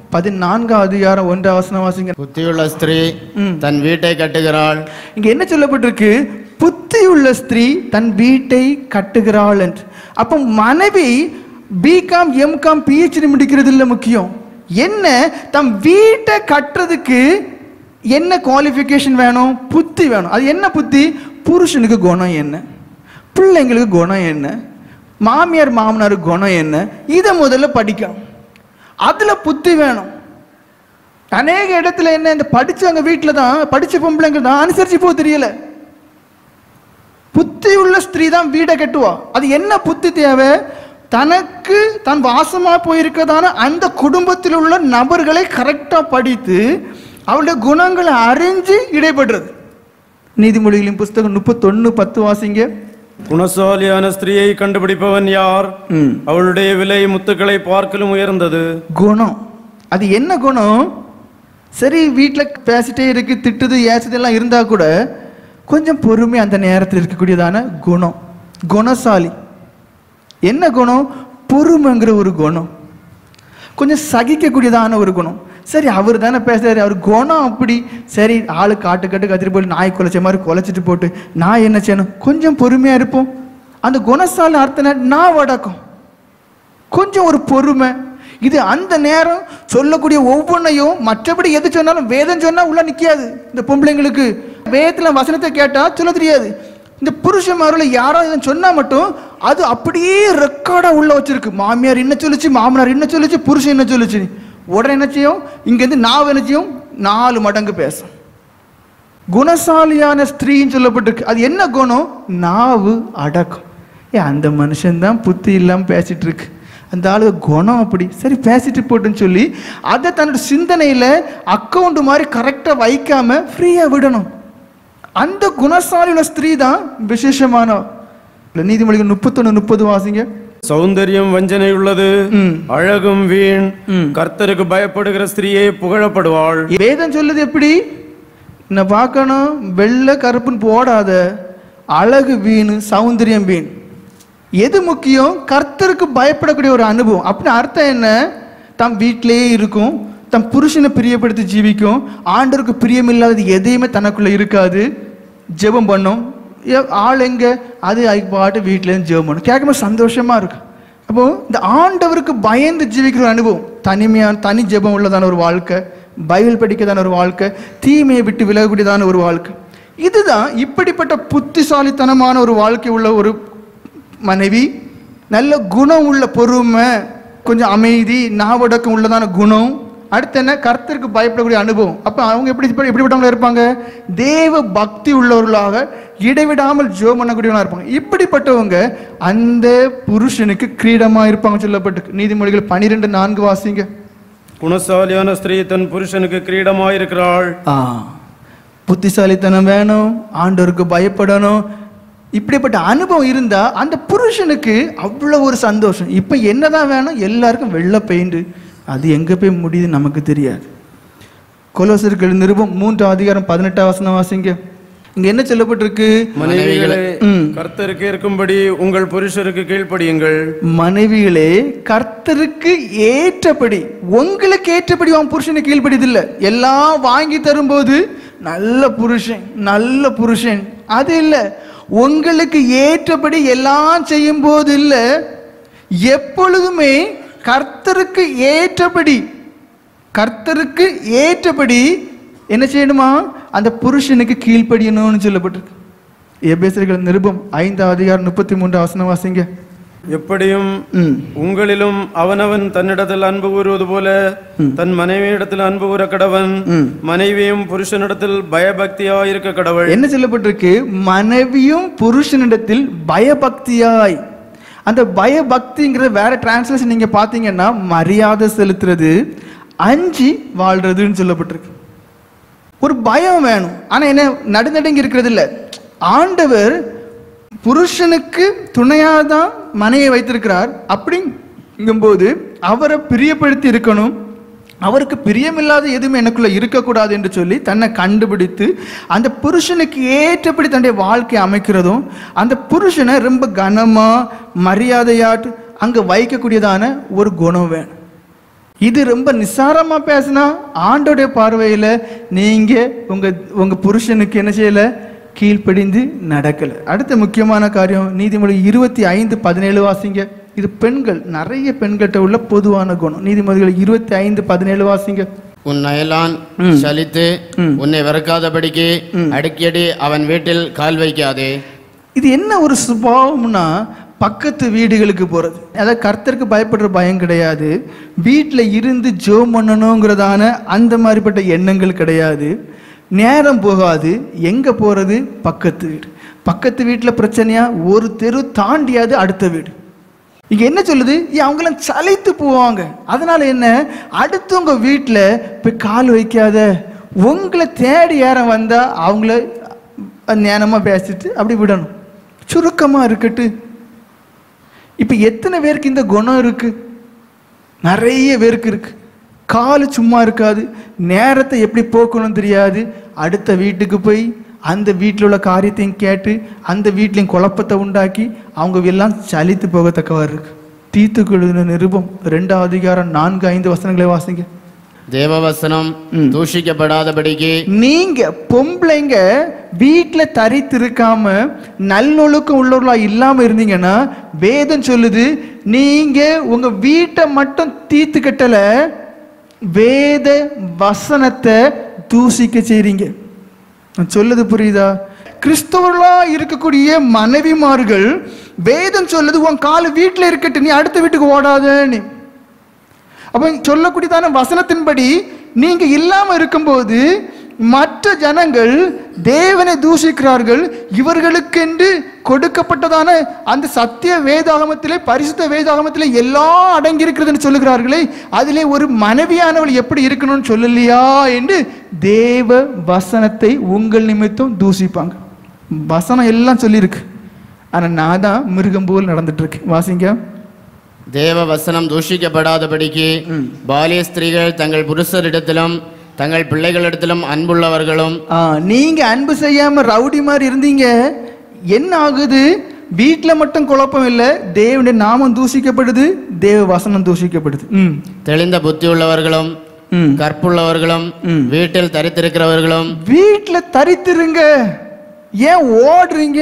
பதினான்காம் அதிகாரம் ஒன்றாம் வசனம் வாசிங்க புத்தியுள்ள ஸ்திரீ தன் வீட்டை கட்டுகிறாள் இங்க என்ன சொல்லப்பட்டிருக்கு புத்தியுள்ள ஸ்திரீ தன் வீட்டை கட்டுகிறாள் என்று அப்போ மனைவி பிகாம் எம்காம் பிஹெச்டி முடிக்கிறது இல்லை முக்கியம் என்ன தம் வீட்டை கட்டுறதுக்கு என்ன குவாலிஃபிகேஷன் வேணும் புத்தி வேணும் அது என்ன புத்தி புருஷனுக்கு குணம் என்ன பிள்ளைங்களுக்கு குணம் என்ன மாமியார் மாமனாருக்கு குணம் என்ன இதை முதல்ல படிக்கணும் அதுல புத்தி வேணும் அநேக இடத்துல என்ன இந்த படிச்சவங்க வீட்டில் தான் படிச்ச பொம்பளைங்க தான் அனுசரிச்சு போக தெரியல புத்தி உள்ள ஸ்திரீ தான் வீடை கட்டுவா அது என்ன புத்தி தேவை தனக்கு தான் வாசமா போயிருக்கதான அந்த குடும்பத்தில் உள்ள நபர்களை கரெக்டா படித்து அவளுடைய குணங்களை அறிஞ்சு இடைபடுறது நீதிமொழிகளின் புஸ்தகம் முப்பத்தொன்னு பத்து வாசிங்க குணசாலியான ஸ்திரீயை கண்டுபிடிப்பவன் யார் ம். அவளுடைய விலை முத்துக்களை பார்க்கலும் உயர்ந்தது குணம் அது என்ன குணம் சரி வீட்டில் பேசிட்டே இருக்கு திட்டுது ஏசுது எல்லாம் இருந்தா கூட கொஞ்சம் பொறுமை அந்த நேரத்தில் இருக்கக்கூடியதான குணம் குணசாலி என்ன குணம் பொறுமைங்கிற ஒரு குணம் கொஞ்சம் சகிக்கக்கூடியதான ஒரு குணம் சரி அவர் தானே பேசுறாரு அவர் குணம் அப்படி சரி ஆளு காட்டு காட்டு கத்திரி போட்டு நாய் குலைச்ச மாதிரி குலைச்சிட்டு போட்டு நான் என்ன செய்யணும் கொஞ்சம் பொறுமையா இருப்போம் அந்த குணசாலி அர்த்தம் என்ன? நான் வடக்கம் கொஞ்சம் ஒரு பொறுமை இது அந்த நேரம் சொல்லக்கூடிய ஒவ்வொன்றையும் மற்றபடி எது சொன்னாலும் வேதம் சொன்னா உள்ள நிக்காது இந்த பொம்பளைங்களுக்கு வேதத்துல வசனத்தை கேட்டா சொல்ல தெரியாது இந்த புருஷன்மாரில் யாரோ இதை சொன்னா மட்டும் அது அப்படியே ரெக்கார்டா உள்ள வச்சிருக்கு மாமியார் என்ன சொல்லுச்சு மாமனார் என்ன சொல்லுச்சு புருஷன் என்ன சொல்லுச்சு உடனே என்ன செய்யும் இங்கேருந்து நாவு என்ன செய்யும் நாலு மடங்கு பேசும் குணசாலியான ஸ்திரீன்னு சொல்லப்பட்டிருக்கு அது என்ன குணம் நாவு அடக்கம் ஏ அந்த மனுஷன்தான் புத்தி இல்லாமல் பேசிட்டு இருக்கு அந்த ஆளு குணம் அப்படி சரி பேசிட்டு போட்டுன்னு சொல்லி அதை தன்னோட சிந்தனையில் அக்கௌண்ட் மாதிரி கரெக்டாக வைக்காம ஃப்ரீயாக விடணும் அந்த குணசாலியுள்ள ஸ்திரீ தான் விசேஷமான நீதிமொழிகள் முப்பத்தொன்று முப்பது வாசிங்க சௌந்தரியம் வஞ்சனை உள்ளது ம். அழகும் வீண் ம். கர்த்தருக்கு பயப்படுகிற ஸ்திரீயே புகழப்படுவாள் வேதம் சொல்லுது எப்படி நான் பார்க்கணும் வெள்ளை கருப்புன்னு போடாத அழகு வீணு சௌந்தரியம் வீண் எது முக்கியம் கர்த்தருக்கு பயப்படக்கூடிய ஒரு அனுபவம் அப்படின்னு அர்த்தம் என்ன தம் வீட்டிலேயே இருக்கும் தம் புருஷனை பிரியப்படுத்தி ஜீவிக்கும் ஆண்டவருக்கு பிரியமில்லாதது எதையுமே தனக்குள்ள இருக்காது ஜெபம் பண்ணும் ஏ- ஆள் எங்க அது அதுக்கு பாட்டு வீட்டிலேருந்து ஜெபம் பண்ணும் கேட்கும்போது சந்தோஷமா இருக்கும் அப்போ இந்த ஆண்டவருக்கு பயந்து ஜீவிக்கிற ஒரு அனுபவம் தனிமையான தனி ஜெபம் உள்ளதான ஒரு வாழ்க்கை பைபிள் படிக்கதான ஒரு வாழ்க்கை தீமையை விட்டு விலகக்கூடியதான ஒரு வாழ்க்கை இதுதான் இப்படிப்பட்ட புத்திசாலித்தனமான ஒரு வாழ்க்கை உள்ள ஒரு மனைவி நல்ல குணம் உள்ள பொறுமை கொஞ்சம் அமைதி நாவடக்கம் உள்ளதான குணம் அடுத்து என்ன கர்த்தருக்கு பயப்படக்கூடிய அனுபவம் அப்போ அவங்க எப்படி இப்படி- எப்படிப்பட்டவங்களா இருப்பாங்க தேவ பக்தி உள்ளவர்களாக இடைவிடாமல் ஜோ பண்ணக்கூடியவங்களா இருப்பாங்க இப்படிப்பட்டவங்க அந்த புருஷனுக்கு கிரீடமா இருப்பாங்க சொல்லப்பட்டு நீதிமொழிகள் பனிரெண்டு நான்கு வாசிங்க குணசாலியான ஸ்திரீ தன் புருஷனுக்கு கிரீடமாயிருக்கிறாள் ஆ புத்திசாலித்தனம் வேணும் ஆண்டவருக்கு பயப்படணும் இப்படிப்பட்ட அனுபவம் இருந்தா அந்த புருஷனுக்கு அவ்வளோ ஒரு சந்தோஷம் இப்போ என்னதான் வேணும் எல்லாருக்கும் வெள்ளை பெயிண்ட் அது எங்க போய் முடியுது நமக்கு தெரியாது கொலோசர்கள் நிருபம் மூன்று அதிகாரம் பதினெட்டாம் வசனம் வாசிங்க இங்க என்ன சொல்லப்பட்டிருக்கு மனைவிகளே ம். கர்த்தருக்கு இருக்கும்படி உங்கள் புருஷருக்கு கீழ்ப்படியுங்கள் மனைவிகளே கர்த்தருக்கு ஏற்றபடி உங்களுக்கு ஏற்றபடி உன் புருஷனுக்கு கீழ்ப்படியதில்லை எல்லாம் வாங்கி தரும்போது நல்ல புருஷன் நல்ல புருஷன் அது இல்லை உங்களுக்கு ஏற்றபடி எல்லாம் செய்யும் போது இல்லை எப்பொழுதுமே கர்த்தருக்கு ஏற்றபடி கர்த்தருக்கு ஏற்றபடி என்ன செய்யணுமா அந்த புருஷனுக்கு கீழ்ப்படியணும்னு சொல்லப்பட்டிருக்கு எபேசர்கள் நிருபம் ஐந்தாம் அதிகாரம் முப்பத்தி மூன்று வசனம் வாசிங்க எப்படியும் ம் உங்களிலும் அவனவன் தன்னிடத்தில் அன்பு கூறுவது போல தன் மனைவியிடத்தில் அன்பு கூற கடவன் ம். மனைவியும் புருஷனிடத்தில் பயபக்தியா இருக்க கடவுள் என்ன சொல்லப்பட்டிருக்கு மனைவியும் புருஷனிடத்தில் பயபக்தியாய் அந்த பயபக்திங்கிறது வேற டிரான்ஸ்லேஷன் நீங்க பாத்தீங்கன்னா மரியாதை செலுத்துறது அஞ்சி வாழ்றதுன்னு சொல்லப்பட்டிருக்கு ஒரு பயம் வேணும் ஆனா என்ன நடுநடுங்கி இருக்கிறது இல்ல ஆண்டவர் புருஷனுக்கு துணையாக தான் மனையை வைத்திருக்கிறார் அப்படிங்கும்போது அவரை பிரியப்படுத்தி இருக்கணும் அவருக்கு பிரியமில்லாத எதுவுமே எனக்குள்ள இருக்கக்கூடாது என்று சொல்லி தன்னை கண்டுபிடித்து அந்த புருஷனுக்கு ஏற்றபடி தன்னுடைய வாழ்க்கையை அமைக்கிறதும் அந்த புருஷனை ரொம்ப கனமா மரியாதையாட்டு அங்க வைக்கக்கூடியதான ஒரு குணம் வேணும் இது ரொம்ப நிசாரமா பேசினா ஆண்டோடைய பார்வையில நீங்க உங்க உங்க புருஷனுக்கு என்ன செய்யல கீழ்ப்படிந்து நடக்கல அடுத்த முக்கியமான காரியம் நீதிமொழி இருபத்தி ஐந்து பதினேழு வாசிங்க இது பெண்கள் நிறைய பெண்கள்கிட்ட உள்ள பொதுவான குணம் நீதிமொழிகள் இருபத்தி ஐந்து பதினேழு வாசிங்க உன் அயலான் சலித்து உன்னை வெறுக்காதபடிக்கு அடிக்கடி அவன் வீட்டில் கால் வைக்காதே இது என்ன ஒரு சுபாவம்னா பக்கத்து வீடுகளுக்கு போகிறது அதாவது கர்த்தருக்கு பயப்படுற பயம் கிடையாது வீட்டில் இருந்து ஜோம் பண்ணணுங்கிறதான அந்த மாதிரிப்பட்ட எண்ணங்கள் கிடையாது நேரம் போகாது எங்கே போகிறது பக்கத்து வீடு பக்கத்து வீட்டில் பிரச்சனையா ஒரு தெரு தாண்டியாது அடுத்த வீடு இங்க என்ன சொல்லுது ஏன் அவங்களாம் சளைத்து போவாங்க அதனால என்ன அடுத்தவங்க வீட்டில் போய் கால் வைக்காத உங்களை தேடி யாரும் வந்தா அவங்கள ஞானமா பேசிட்டு அப்படி விடணும் சுருக்கமா இருக்கட்டு இப்ப எத்தனை பேருக்கு இந்த குணம் இருக்கு நிறைய பேருக்கு இருக்கு கால் சும்மா இருக்காது நேரத்தை எப்படி போக்கணும் தெரியாது அடுத்த வீட்டுக்கு போய் அந்த வீட்டில் உள்ள காரியத்தையும் கேட்டு அந்த வீட்லையும் குழப்பத்தை உண்டாக்கி அவங்க எல்லாம் சலித்து போகத்தக்கவாறு இருக்கு தீத்து கொழுதின நிருபம் ரெண்டாவது அதிகாரம் நான்கு ஐந்து வசனங்களை வாசிங்க தேவவசனம் தூஷிக்கப்படாதபடிக்கு நீங்க பொம்பளைங்க வீட்டுல தரித்து இருக்காம நல்லொழுக்கம் உள்ளவர்களா இல்லாம இருந்தீங்கன்னா வேதம் சொல்லுது நீங்க உங்க வீட்டை மட்டும் தீத்து கட்டல வேத வசனத்தை தூசிக்க செய்றீங்க நான் சொல்லுது புரியுதா கிறிஸ்தவர்களா இருக்கக்கூடிய மனைவிமார்கள் வேதம் சொல்லுது உன் கால் வீட்டுல இருக்கட்டு நீ அடுத்த வீட்டுக்கு ஓடாதன்னு அப்போ சொல்லக்கூடியதான வசனத்தின்படி நீங்க இல்லாம இருக்கும்போது மற்ற ஜனங்கள் தேவனை தூஷிக்கிறார்கள் இவர்களுக்கென்று கொடுக்கப்பட்டதான அந்த சத்திய வேதாகமத்திலே பரிசுத்த வேதாகமத்திலே எல்லாம் அடங்கி இருக்கிறதுன்னு சொல்லுகிறார்களே அதிலே ஒரு மனைவியானவள் எப்படி இருக்கணும்னு சொல்லலையா என்று தேவ வசனத்தை உங்கள் நிமித்தம் தூஷிப்பாங்க வசனம் எல்லாம் சொல்லியிருக்கு ஆனா நான் தான் மிருகம் போல் நடந்துட்டு இருக்கேன் வாசிங்க தேவ வசனம் தூஷிக்கப்படாதபடிக்கு பாலிய ஸ்திரீகள் தங்கள் புருஷரிடத்திலும் தங்கள் பிள்ளைகளிடத்திலும் அன்புள்ளவர்களும் ஆ, நீங்க அன்பு செய்யாம ரவுடி மாதிரி இருந்தீங்க என்ன ஆகுது வீட்ல மட்டும் குழப்பம் இல்லை தேவனுடைய நாமம் தூஷிக்கப்படுது தேவ வசனம் தூஷிக்கப்படுது ம் தெளிந்த புத்தி உள்ளவர்களும் ம். கற்புள்ளவர்களும் ம். வீட்டில் தரித்திருக்கிறவர்களும் வீட்ல தரித்திருங்க ஏன் ஓடுறீங்க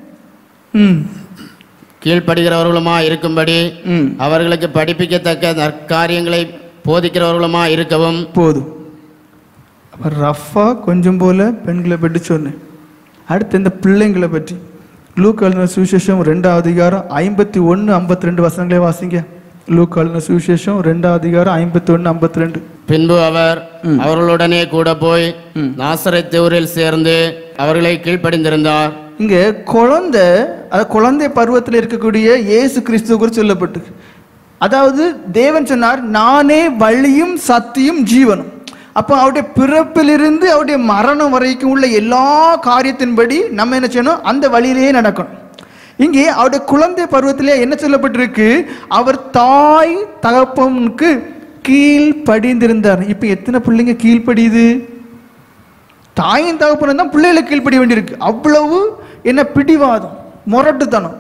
ம் கீழ்ப்படுகிறவர்களுமா இருக்கும்படி ம் அவர்களுக்கு படிப்பிக்கத்தக்க நற்காரியங்களை போதிக்கிறவர்களுமா இருக்கவும் போதும் அப்ப ரஃபா கொஞ்சம் போல பெண்களை பற்றி சொன்னேன் அடுத்து இந்த பிள்ளைங்களை பற்றி லூக் எழுதின சுவிசேஷம் ரெண்டாவது அதிகாரம் ஐம்பத்தி ஒன்று ஐம்பத்தி ரெண்டு வசனங்களே வாசிங்க லூக் எழுதின சுவிசேஷம் ரெண்டாவது அதிகாரம் ஐம்பத்தி ஒன்று ஐம்பத்தி ரெண்டு பின்பு அவர் அவர்களுடனே கூட போய் நாசரேத் ஊரில் சேர்ந்து அவர்களை கீழ்ப்படிந்திருந்தார் இங்க குழந்தை அது குழந்தை பருவத்தில் இருக்கக்கூடிய இயேசு கிறிஸ்துவ குறித்து சொல்லப்பட்டு அதாவது தேவன் சொன்னார் நானே வழியும் சத்தியும் ஜீவனும் அப்போ அவருடைய பிறப்பிலிருந்து அவருடைய மரணம் வரைக்கும் உள்ள எல்லா காரியத்தின்படி நம்ம என்ன செய்யணும் அந்த வழியிலேயே நடக்கணும் இங்கே அவருடைய குழந்தை பருவத்திலே என்ன சொல்லப்பட்டிருக்கு அவர் தாய் தகப்பனுக்கு கீழ் படிந்திருந்தார் இப்போ எத்தனை பிள்ளைங்க கீழ்ப்படியுது தாயின் தகப்பனும் தான் பிள்ளைகளுக்கு கீழ்ப்படிய வேண்டியிருக்கு அவ்வளவு என்ன பிடிவாதம் முரட்டுத்தனம்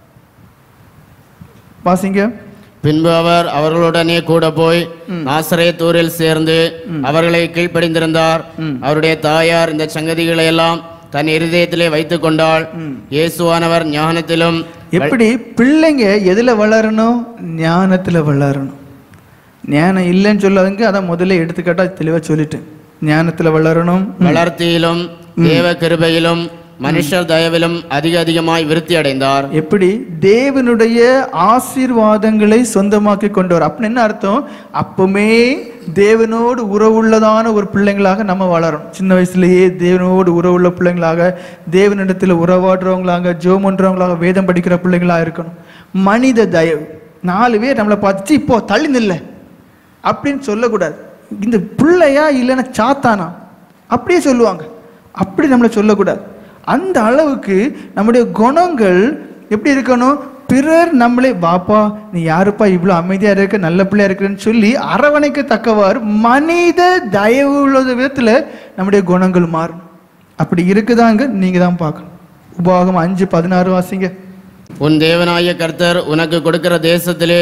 வாசிங்க பின்பு அவர் அவர்களுடனே கூட போய் நாசரேத் ஊரில் சேர்ந்து அவர்களை கீழ்ப்படிந்திருந்தார் அவருடைய தாயார் இந்த சங்கதிகளை எல்லாம் தன் இருதயத்திலே வைத்துக் கொண்டாள் இயேசுவானவர் ஞானத்திலும் எப்படி பிள்ளைங்க எதுல வளரணும் ஞானத்துல வளரணும் ஞானம் இல்லைன்னு சொல்லாதுங்க அதான் முதல்ல எடுத்துக்காட்டா தெளிவா சொல்லிட்டேன் ஞானத்துல வளரணும் வளர்த்தியிலும் தேவ கிருபையிலும் மனுஷர் தயவிலும் அதிக அதிகமாய் விருத்தி அடைந்தார் எப்படி தேவனுடைய ஆசீர்வாதங்களை சொந்தமாக்கி கொண்டவர் அப்படின்னு என்ன அர்த்தம் அப்பவுமே தேவனோடு உறவுள்ளதான ஒரு பிள்ளைங்களாக நம்ம வளரணும் சின்ன வயசுலயே தேவனோடு உறவுள்ள பிள்ளைங்களாக தேவனிடத்தில் உறவாடுறவங்களாக ஜோம் பண்றவங்களாக வேதம் படிக்கிற பிள்ளைங்களா இருக்கணும் மனித தயவு நாலு பேர் நம்மளை பார்த்துச்சு இப்போ தள்ளி நில்ல அப்படின்னு சொல்லக்கூடாது இந்த பிள்ளையா இல்லைன்னா சாத்தானா அப்படியே சொல்லுவாங்க அப்படி நம்மளை சொல்லக்கூடாது அந்த அளவுக்கு நம்முடைய குணங்கள் எப்படி இருக்கணும் பிறர் நம்மளே பாப்பா நீ யாருப்பா இவ்வளோ அமைதியா இருக்க நல்ல பிள்ளையா இருக்கிறன்னு சொல்லி அரவணைக்க தக்கவாறு மனித தயவு உள்ள விதத்துல நம்முடைய குணங்கள் மாறும் அப்படி இருக்குதாங்க நீங்க தான் பார்க்கணும் உபாகம் அஞ்சு பதினாறு வாசிங்க உன் தேவனாய கர்த்தர் உனக்கு கொடுக்கிற தேசத்திலே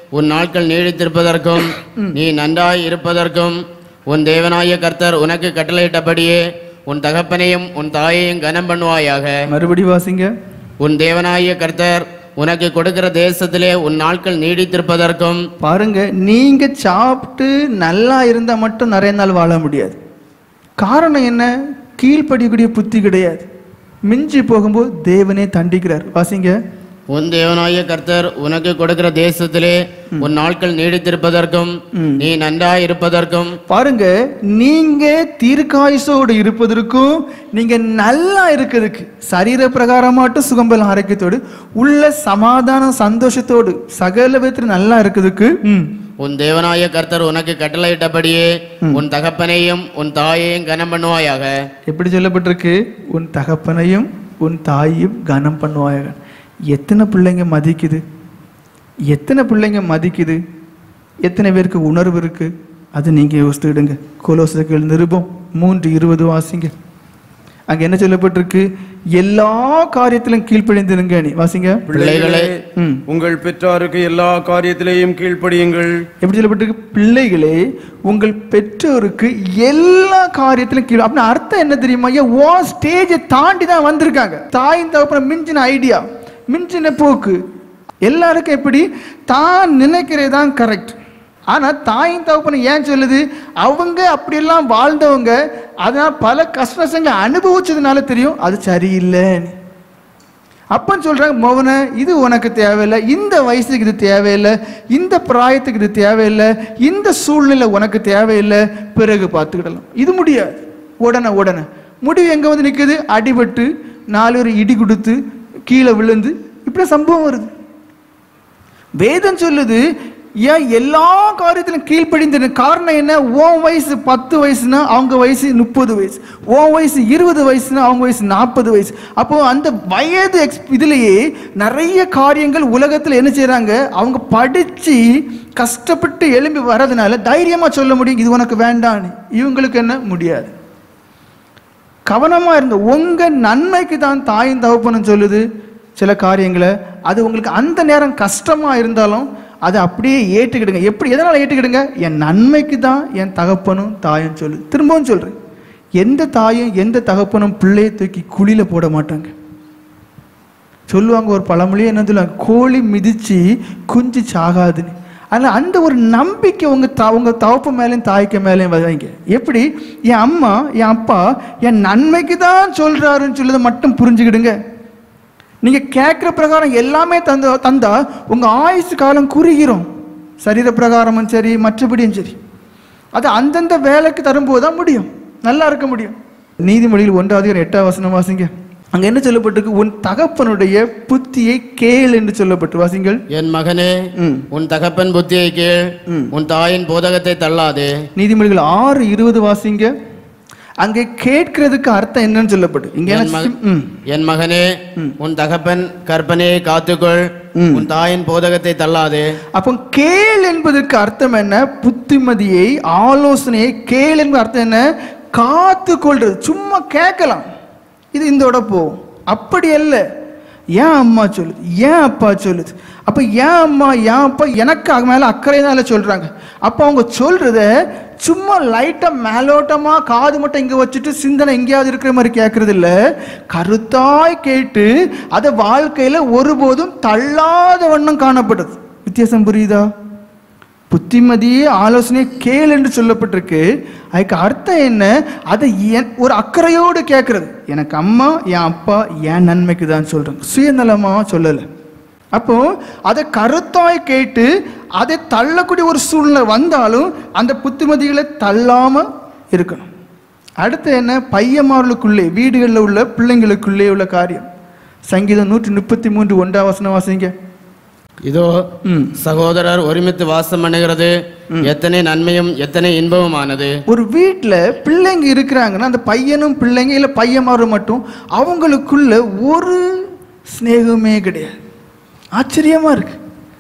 உன் நாட்கள் நீடித்திருப்பதற்கும் நீ நன்றாய் இருப்பதற்கும் உன் தேவனாய கர்த்தர் உனக்கு கட்டளையிட்டபடியே உன் தகப்பனையும் உன் தாயையும் கனம் பண்ணுவாயாக மறுபடி வாசிங்க உன் தேவனாய கர்த்தர் உனக்கு கொடுக்கிற தேசத்திலே உன் நாட்கள் நீடித்திருப்பதற்கும் பாருங்க நீங்க சாப்பிட்டு நல்லா இருந்தா மட்டும் நிறைய நாள் வாழ முடியாது காரணம் என்ன கீழ்ப்படியக்கூடிய புத்தி கிடையாது மிஞ்சி போகும்போது தேவனே தண்டிக்கிறார் வாசிங்க உன் தேவனாய கர்த்தர் உனக்கு கொடுக்கிற தேசத்திலே உன் நாட்கள் நீடித்திருப்பதற்கும் நீ நன்றாய் இருப்பதற்கும் பாருங்க நீங்க தீர்க்காயுசோடு இருப்பதற்கும் நீங்க நல்லா இருக்கிறதுக்கு சரீர பிரகாரமாட்டும் சுகம்பல் ஆரோக்கியத்தோடு உள்ள சமாதானம் சந்தோஷத்தோடு சகல விதத்துல நல்லா இருக்கிறதுக்கு ம், உன் தேவனாய கர்த்தர் உனக்கு கட்டளையிட்டபடியே உன் தகப்பனையும் உன் தாயையும் கனம் பண்ணுவாயாக எப்படி சொல்லப்பட்டிருக்கு உன் தகப்பனையும் உன் தாயையும் கனம் பண்ணுவாயாக எத்தனை பிள்ளைங்க மதிக்குது எத்தனை பிள்ளைங்க மதிக்குது எத்தனை பேருக்கு உணர்வு இருக்கு அது நீங்க யோசித்துக்கிடுங்க கோலோசர்கள் நிருபம் மூன்று இருபது வாசிங்க அங்க என்ன சொல்லப்பட்டிருக்கு எல்லா காரியத்திலும் கீழ்ப்படிந்திருங்க நீ வாசிங்க பிள்ளைகளே ம். உங்கள் பெற்றாருக்கு எல்லா காரியத்திலேயும் கீழ்ப்படியுங்கள் எப்படி சொல்லப்பட்டிருக்கு பிள்ளைகளே உங்கள் பெற்றோருக்கு எல்லா காரியத்திலும் கீழே அப்படின்னு அர்த்தம் என்ன தெரியுமா ஐயா ஓ ஸ்டேஜை தாண்டி தான் வந்திருக்காங்க தாயின் தகப்பன மிஞ்சின ஐடியா மிஞ்சின போக்கு எல்லாருக்கும் எப்படி தான் நினைக்கிறது தான் கரெக்ட் ஆனா தாயின் தகப்பனை ஏன் சொல்லுது அவங்க அப்படியெல்லாம் வாழ்ந்தவங்க அதனால் பல கஷ்டங்களை அனுபவிச்சதுனால தெரியும் அது சரியில்லைன்னு அப்பன்னு சொல்றாங்க மௌன இது உனக்கு தேவையில்லை இந்த வயசுக்கு இது தேவையில்லை இந்த பிராயத்துக்கு இது தேவையில்லை இந்த சூழ்நிலை உனக்கு தேவையில்லை பிறகு பார்த்துக்கிடலாம் இது முடியாது உடனே உடனே முடிவு எங்க வந்து நிக்குது அடிபட்டு நாலு ஒரு இடி கொடுத்து கீழே விழுந்து இப்படி சம்பவம் வருது வேதம் சொல்லுது ஏன் எல்லா காரியத்திலும் கீழ்ப்படிந்த காரணம் என்ன உன் வயசு பத்து வயசுனா அவங்க வயசு முப்பது வயசு உன் வயசு இருபது வயசுனா அவங்க வயசு நாற்பது வயசு அப்போ அந்த வயது எக்ஸ் இதுலேயே நிறைய காரியங்கள் உலகத்தில் என்ன செய்றாங்க அவங்க படிச்சு கஷ்டப்பட்டு எழும்பி வர்றதுனால தைரியமா சொல்ல முடியும் இது உனக்கு வேண்டான்னு இவங்களுக்கு என்ன முடியாது கவனமா இருங்க உங்க நன்மைக்கு தான் தாயும் தகப்பனும் சொல்லுது சில காரியங்களை அது உங்களுக்கு அந்த நேரம் கஷ்டமா இருந்தாலும் அதை அப்படியே ஏற்றுக்கிடுங்க எப்படி எதனால ஏற்றுக்கிடுங்க என் நன்மைக்கு தான் என் தகப்பனும் தாயும் சொல்லுது திரும்பவும் சொல்றேன் எந்த தாயும் எந்த தகப்பனும் பிள்ளையை தூக்கி குழியில போட மாட்டாங்க சொல்லுவாங்க ஒரு பழமொழி என்ன சொல்லுவாங்க கோழி மிதிச்சு குஞ்சு சாகாதுன்னு அதில் அந்த ஒரு நம்பிக்கை உங்க த உங்க தவப்பு மேலேயும் தாய்க்கு மேலேயும் வைங்க எப்படி என் அம்மா என் அப்பா என் நன்மைக்கு தான் சொல்றாருன்னு சொல்லதை மட்டும் புரிஞ்சுக்கிடுங்க நீங்க கேட்குற பிரகாரம் எல்லாமே தந்த தந்தா உங்க ஆயுசு காலம் குறுகிரும் சரீர பிரகாரமும் சரி மற்றபடியும் சரி அது அந்தந்த வேலைக்கு தரும்போது தான் முடியும் நல்லா இருக்க முடியும் நீதிமொழியில் ஒன்றாவது எட்டாவது வசனம் வாசிங்க அங்க என்ன சொல்லப்பட்டிருக்கு உன் தகப்பனுடைய புத்தியை கேள் என்று சொல்லப்பட்டு வாசிங்கள் என் மகனே ம். உன் தகப்பன் புத்தியை கீழ் உன் தாயின் போதகத்தை தள்ளாதே நீதிமொழிகள் ஆறு இருபது வாசிங்க அங்கே கேட்கிறதுக்கு அர்த்தம் என்னன்னு சொல்லப்பட்டு இங்க என் என்ன மக- sim- ம். என் மகனே உன் தகப்பன் கற்பனையை காத்துக்கொள் உன் தாயின் போதகத்தை தள்ளாதே அப்போ கேள் என்பதற்கு அர்த்தம் என்ன புத்திமதியை ஆலோசனையை கேள் என்பது அர்த்தம் என்ன காத்து கொள்றது சும்மா கேட்கலாம் இது இந்தோட போகும் அப்படி அல்ல ஏன் அம்மா சொல்லுது ஏன் அப்பா சொல்லுது அப்ப ஏன் அம்மா ஏன் அப்பா எனக்கு அது மேல அக்கறைனால சொல்றாங்க அப்ப அவங்க சொல்றத சும்மா லைட்டா மேலோட்டமா காது மட்டும் இங்க வச்சுட்டு சிந்தனை எங்கேயாவது இருக்கிற மாதிரி கேட்கறது இல்ல கருத்தாய் கேட்டு அதை வாழ்க்கையில ஒருபோதும் தள்ளாத வண்ணம் காணப்படுது வித்தியாசம் புரியுதா புத்திமதியே ஆலோசனை கேள் என்று சொல்லப்பட்டிருக்கு அதுக்கு அர்த்தம் என்ன அதை என் ஒரு அக்கறையோடு கேட்கறது எனக்கு அம்மா என் அப்பா என் நன்மைக்கு தான் சொல்றாங்க சுயநலமா சொல்லலை அப்போ அதை கருத்தாய் கேட்டு அதை தள்ளக்கூடிய ஒரு சூழ்நிலை வந்தாலும் அந்த புத்திமதிகளை தள்ளாம இருக்கணும் அடுத்து என்ன பையன்மார்களுக்குள்ளே வீடுகளில் உள்ள பிள்ளைங்களுக்குள்ளே உள்ள காரியம் சங்கீதம் நூற்றி முப்பத்தி மூன்று ஒன்றாம் வசனம் வாசிங்க இதோ ம் சகோதரர் ஒருமித்து வாசம் பண்ணுகிறது எத்தனை நன்மையும் எத்தனை இன்பமுமானது ஒரு வீட்டில் பிள்ளைங்க இருக்கிறாங்கன்னா அந்த பையனும் பிள்ளைங்க இல்லை பையன்மாரும் மட்டும் அவங்களுக்குள்ள ஒரு சிநேகமே கிடையாது ஆச்சரியமா இருக்கு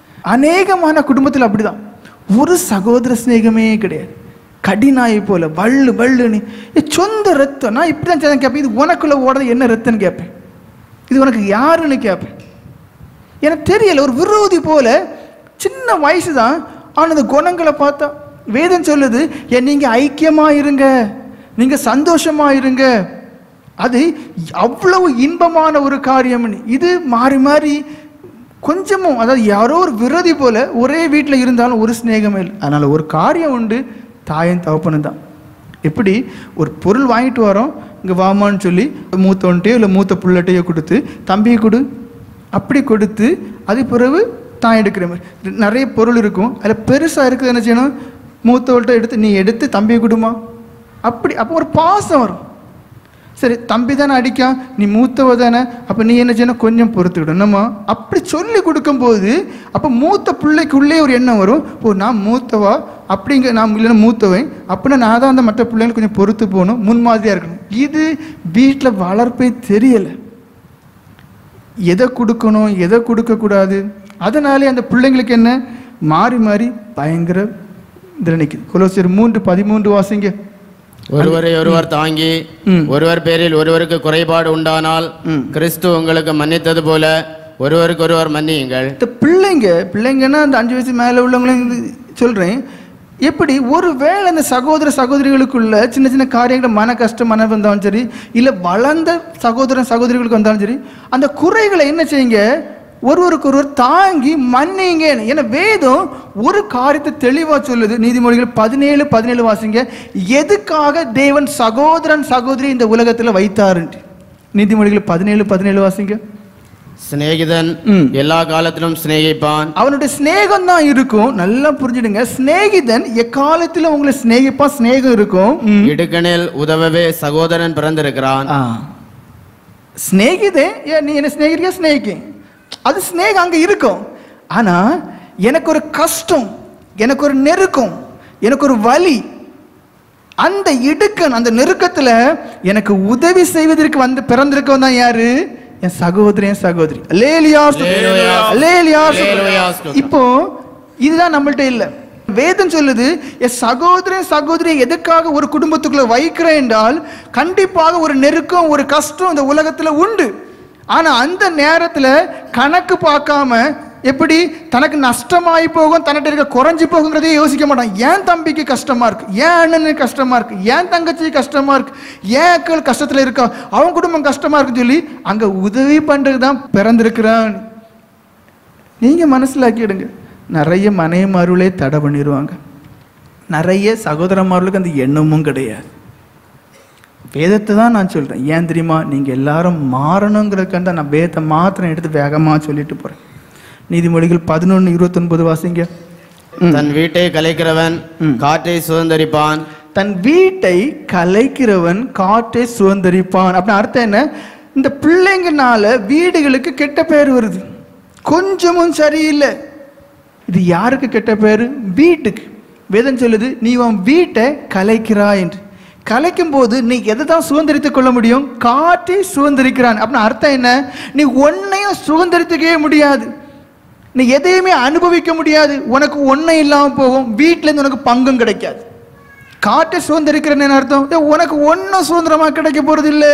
அநேகமான குடும்பத்தில் அப்படிதான் ஒரு சகோதர சிநேகமே கிடையாது கடிநாயை போல வள்ளு வள்ளுன்னு ஏ, சொந்த ரத்தம் நான் இப்படி தான் கேட்பேன் இது உனக்குள்ள ஓடுறது என்ன ரத்தம்னு கேட்பேன் இது உனக்கு யாருன்னு கேட்பேன் எனக்கு தெரியல ஒரு விரோதி போல சின்ன வயசு தான் ஆனால் அந்த குணங்களை பார்த்தா வேதம் சொல்லுது ஏன் நீங்கள் ஐக்கியமாக இருங்க நீங்கள் சந்தோஷமாக இருங்க அது அவ்வளவு இன்பமான ஒரு காரியம் இது மாறி மாறி கொஞ்சமும் அதாவது யாரோ ஒரு விரோதி போல ஒரே வீட்டில் இருந்தாலும் ஒரு சிநேகமே இல்லை அதனால் ஒரு காரியம் உண்டு தாயும் தகப்பனும் தான் எப்படி ஒரு பொருள் வாங்கிட்டு வரோம் இங்கே வாமான்னு சொல்லி மூத்தவன்ட்டையோ இல்லை மூத்த புள்ளட்டையோ கொடுத்து தம்பியை கொடு அப்படி கொடுத்து அது பிறகு தான் எடுக்கிற மாதிரி நிறைய பொருள் இருக்கும் அதில் பெருசாக இருக்குது என்ன செய்யணும் மூத்தவள்கிட்ட எடுத்து நீ எடுத்து தம்பியை கொடுமா அப்படி அப்போ ஒரு பாசம் வரும் சரி தம்பி தானே அடிக்கா நீ மூத்தவ தானே அப்போ நீ என்ன செய்யணும் கொஞ்சம் பொறுத்துக்கிடும் என்னம்மா அப்படி சொல்லி கொடுக்கும்போது அப்போ மூத்த பிள்ளைக்குள்ளே ஒரு எண்ணம் வரும் ஓ நான் மூத்தவா அப்படிங்க நான் இல்லைன்னா மூத்தவன் அப்படின்னா நான் தான் அந்த மற்ற பிள்ளைங்களுக்கு கொஞ்சம் பொறுத்து போகணும் முன்மாதிரியாக இருக்கணும் இது வீட்டில் வளர்ப்பே தெரியலை எதை கொடுக்கணும் எதை கொடுக்கக்கூடாது அதனாலே அந்த பிள்ளைங்களுக்கு என்ன மாறி மாறி பயங்கர இதில் நிற்குது கொலோசியர் மூன்று பதிமூன்று வாசிங்க ஒருவரை ஒருவர் தாங்கி ம். ஒருவர் பேரில் ஒருவருக்கு குறைபாடு உண்டானால் ம். கிறிஸ்து உங்களுக்கு மன்னித்தது போல ஒருவருக்கு ஒருவர் மன்னியுங்கள் இந்த பிள்ளைங்க பிள்ளைங்கன்னா அந்த அஞ்சு வயசு மேலே உள்ளவங்களையும் சொல்கிறேன் எப்படி ஒரு வேளை அந்த சகோதர சகோதரிகளுக்குள்ள சின்ன சின்ன காரியங்கள் மன கஷ்டம் மன வந்தாலும் சரி இல்லை வளர்ந்த சகோதரன் சகோதரிகளுக்கு வந்தாலும் சரி அந்த குறைகளை என்ன செய்யுங்க ஒருவருக்கு ஒருவர் தாங்கி மன்னிங்க ஏன்னா வேதம் ஒரு காரியத்தை தெளிவாக சொல்லுது நீதிமொழிகள் பதினேழு பதினேழு வாசிங்க எதுக்காக தேவன் சகோதரன் சகோதரி இந்த உலகத்தில் வைத்தாருன்ட்டு நீதிமொழிகள் பதினேழு பதினேழு வாசிங்க சிநேகிதன் ம். எல்லா காலத்திலும் சிநேகிப்பான் அவனுடைய சிநேகம் தான் இருக்கும் நல்லா புரிஞ்சுடுங்க சிநேகிதன் எக்காலத்தில் உங்களை சிநேகிப்பா சிநேகம் இருக்கும் ம். இடுக்கணில் உதவவே சகோதரன் பிறந்திருக்கிறான் ஆ சிநேகிதே ஏன் நீ என்ன சிநேகிரியா சிநேகிக்க அது சிநேகம் அங்கே இருக்கும் ஆனா எனக்கு ஒரு கஷ்டம் எனக்கு ஒரு நெருக்கம் எனக்கு ஒரு வலி அந்த இடுக்கன் அந்த நெருக்கத்துல எனக்கு உதவி செய்வதற்கு வந்து பிறந்திருக்கவன் தான் யாரு என் சகோதரி என் சகோதரி லேலியா அல்லேலூயா. லேலியா அல்லேலூயா ஸ்தோத்திரம். இப்போ இதுதான் நம்மள்ட்ட இல்ல வேதம் சொல்லுது என் சகோதரன் சகோதரி எதுக்காக ஒரு குடும்பத்துக்குள்ள வைக்கிறேன் என்றால் கண்டிப்பாக ஒரு நெருக்கம் ஒரு கஷ்டம் இந்த உலகத்துல உண்டு ஆனா அந்த நேரத்துல கணக்கு பார்க்காம எப்படி தனக்கு நஷ்டமாயி போகும் தன்னிட்ட இருக்க குறைஞ்சு போகுங்கிறதே யோசிக்க மாட்டான் ஏன் தம்பிக்கு கஷ்டமா இருக்கு ஏன் அண்ணனுக்கு கஷ்டமா இருக்கு ஏன் தங்கச்சி கஷ்டமா இருக்கு ஏன் அக்கள் கஷ்டத்துல இருக்கா அவன் குடும்பம் கஷ்டமா இருக்குன்னு சொல்லி அங்க உதவி பண்றது தான் பிறந்திருக்கிறான் நீங்க மனசிலாக்கிடுங்க நிறைய மனையமாருளே தடை பண்ணிடுவாங்க நிறைய சகோதரமார்களுக்கு அந்த எண்ணமும் கிடையாது வேதத்தை தான் நான் சொல்றேன் ஏன் தெரியுமா நீங்க எல்லாரும் மாறணுங்கிறதுக்காக தான் நான் வேதத்தை மாத்திரம் எடுத்து வேகமா சொல்லிட்டு போறேன் நீதிமொழிகள் பதினொன்று இருபத்தொன்பது வாசிங்க தன் வீட்டை கலைக்கிறவன் காற்றை சுதந்தரிப்பான் தன் வீட்டை கலைக்கிறவன் காற்றை சுதந்தரிப்பான் அப்படின்னு அர்த்தம் என்ன இந்த பிள்ளைங்கனால வீடுகளுக்கு கெட்ட பேர் வருது கொஞ்சமும் சரியில்லை இது யாருக்கு கெட்ட பேர் வீட்டுக்கு வேதம் சொல்லுது நீ உன் வீட்டை கலைக்கிறாய் என்று கலைக்கும் போது நீ எதை தான் சுதந்திரித்துக் கொள்ள முடியும் காற்றை சுதந்திரிக்கிறான் அப்படின்னு அர்த்தம் என்ன நீ ஒன்னையும் சுதந்திரித்துக்கவே முடியாது நீ எதையுமே அனுபவிக்க முடியாது உனக்கு ஒன்றும் இல்லாமல் போகும் வீட்டிலேருந்து உனக்கு பங்கும் கிடைக்காது காட்டை சுதந்திரிக்கிறேன்னு அர்த்தம் ஏய், உனக்கு ஒன்றும் சுதந்திரமாக கிடைக்க போகிறது இல்லை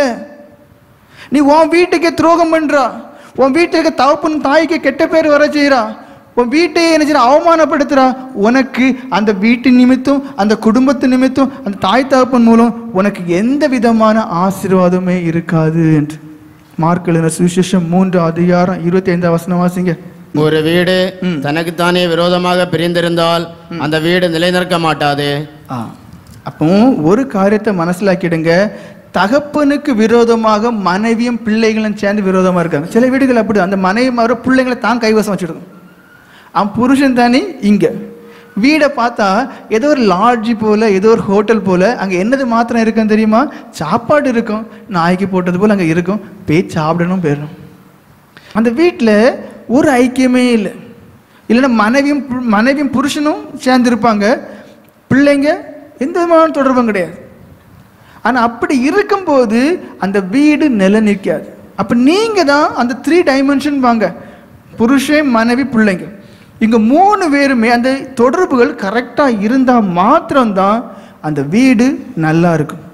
நீ உன் வீட்டுக்கே துரோகம் பண்றா உன் வீட்டுக்கு தகப்பன் தாய்க்கு கெட்ட பேர் வர செய்கிறா உன் வீட்டையே என்ன செய்யறா அவமானப்படுத்துறா உனக்கு அந்த வீட்டு நிமித்தம் அந்த குடும்பத்து நிமித்தம் அந்த தாய் தகப்பன் மூலம் உனக்கு எந்த விதமான ஆசீர்வாதமே இருக்காது என்று மார்க் எழுதின சுவிசேஷம் மூன்று அதிகாரம் இருபத்தி ஐந்தாம் வசனம் வாசிங்க ஒரு வீடு தனக்குத்தானே விரோதமாக பிரிந்திருந்தால் அந்த வீடு நிலைநிற்க மாட்டாது ஆ அப்போ ஒரு காரியத்தை மனசிலாக்கிடுங்க தகப்பனுக்கு விரோதமாக மனைவியும் பிள்ளைகளும் சேர்ந்து விரோதமாக இருக்காங்க சில வீடுகள் அப்படி அந்த மனைவி மாதிரி பிள்ளைங்களை தான் கைவசம் வச்சுடுங்க அவன் புருஷன் தானே இங்கே வீடை பார்த்தா ஏதோ ஒரு லாட்ஜி போல ஏதோ ஒரு ஹோட்டல் போல அங்கே என்னது மாத்திரம் இருக்குன்னு தெரியுமா சாப்பாடு இருக்கும் நாய்க்கு போட்டது போல் அங்கே இருக்கும் போய் சாப்பிடணும் போயிடணும் அந்த வீட்டில் ஒரு ஐக்கியமே இல்லை இல்லைன்னா மனைவியும் பு- மனைவியும் புருஷனும் சேர்ந்துருப்பாங்க பிள்ளைங்க எந்த விதமான தொடர்பும் கிடையாது ஆனால் அப்படி இருக்கும்போது அந்த வீடு நில நிற்காது அப்போ நீங்கள் தான் அந்த த்ரீ டைமென்ஷன் வாங்க புருஷன் மனைவி பிள்ளைங்க இங்கே மூணு பேருமே அந்த தொடர்புகள் கரெக்டாக இருந்தால் மாத்திரம்தான் அந்த வீடு நல்லா இருக்கும்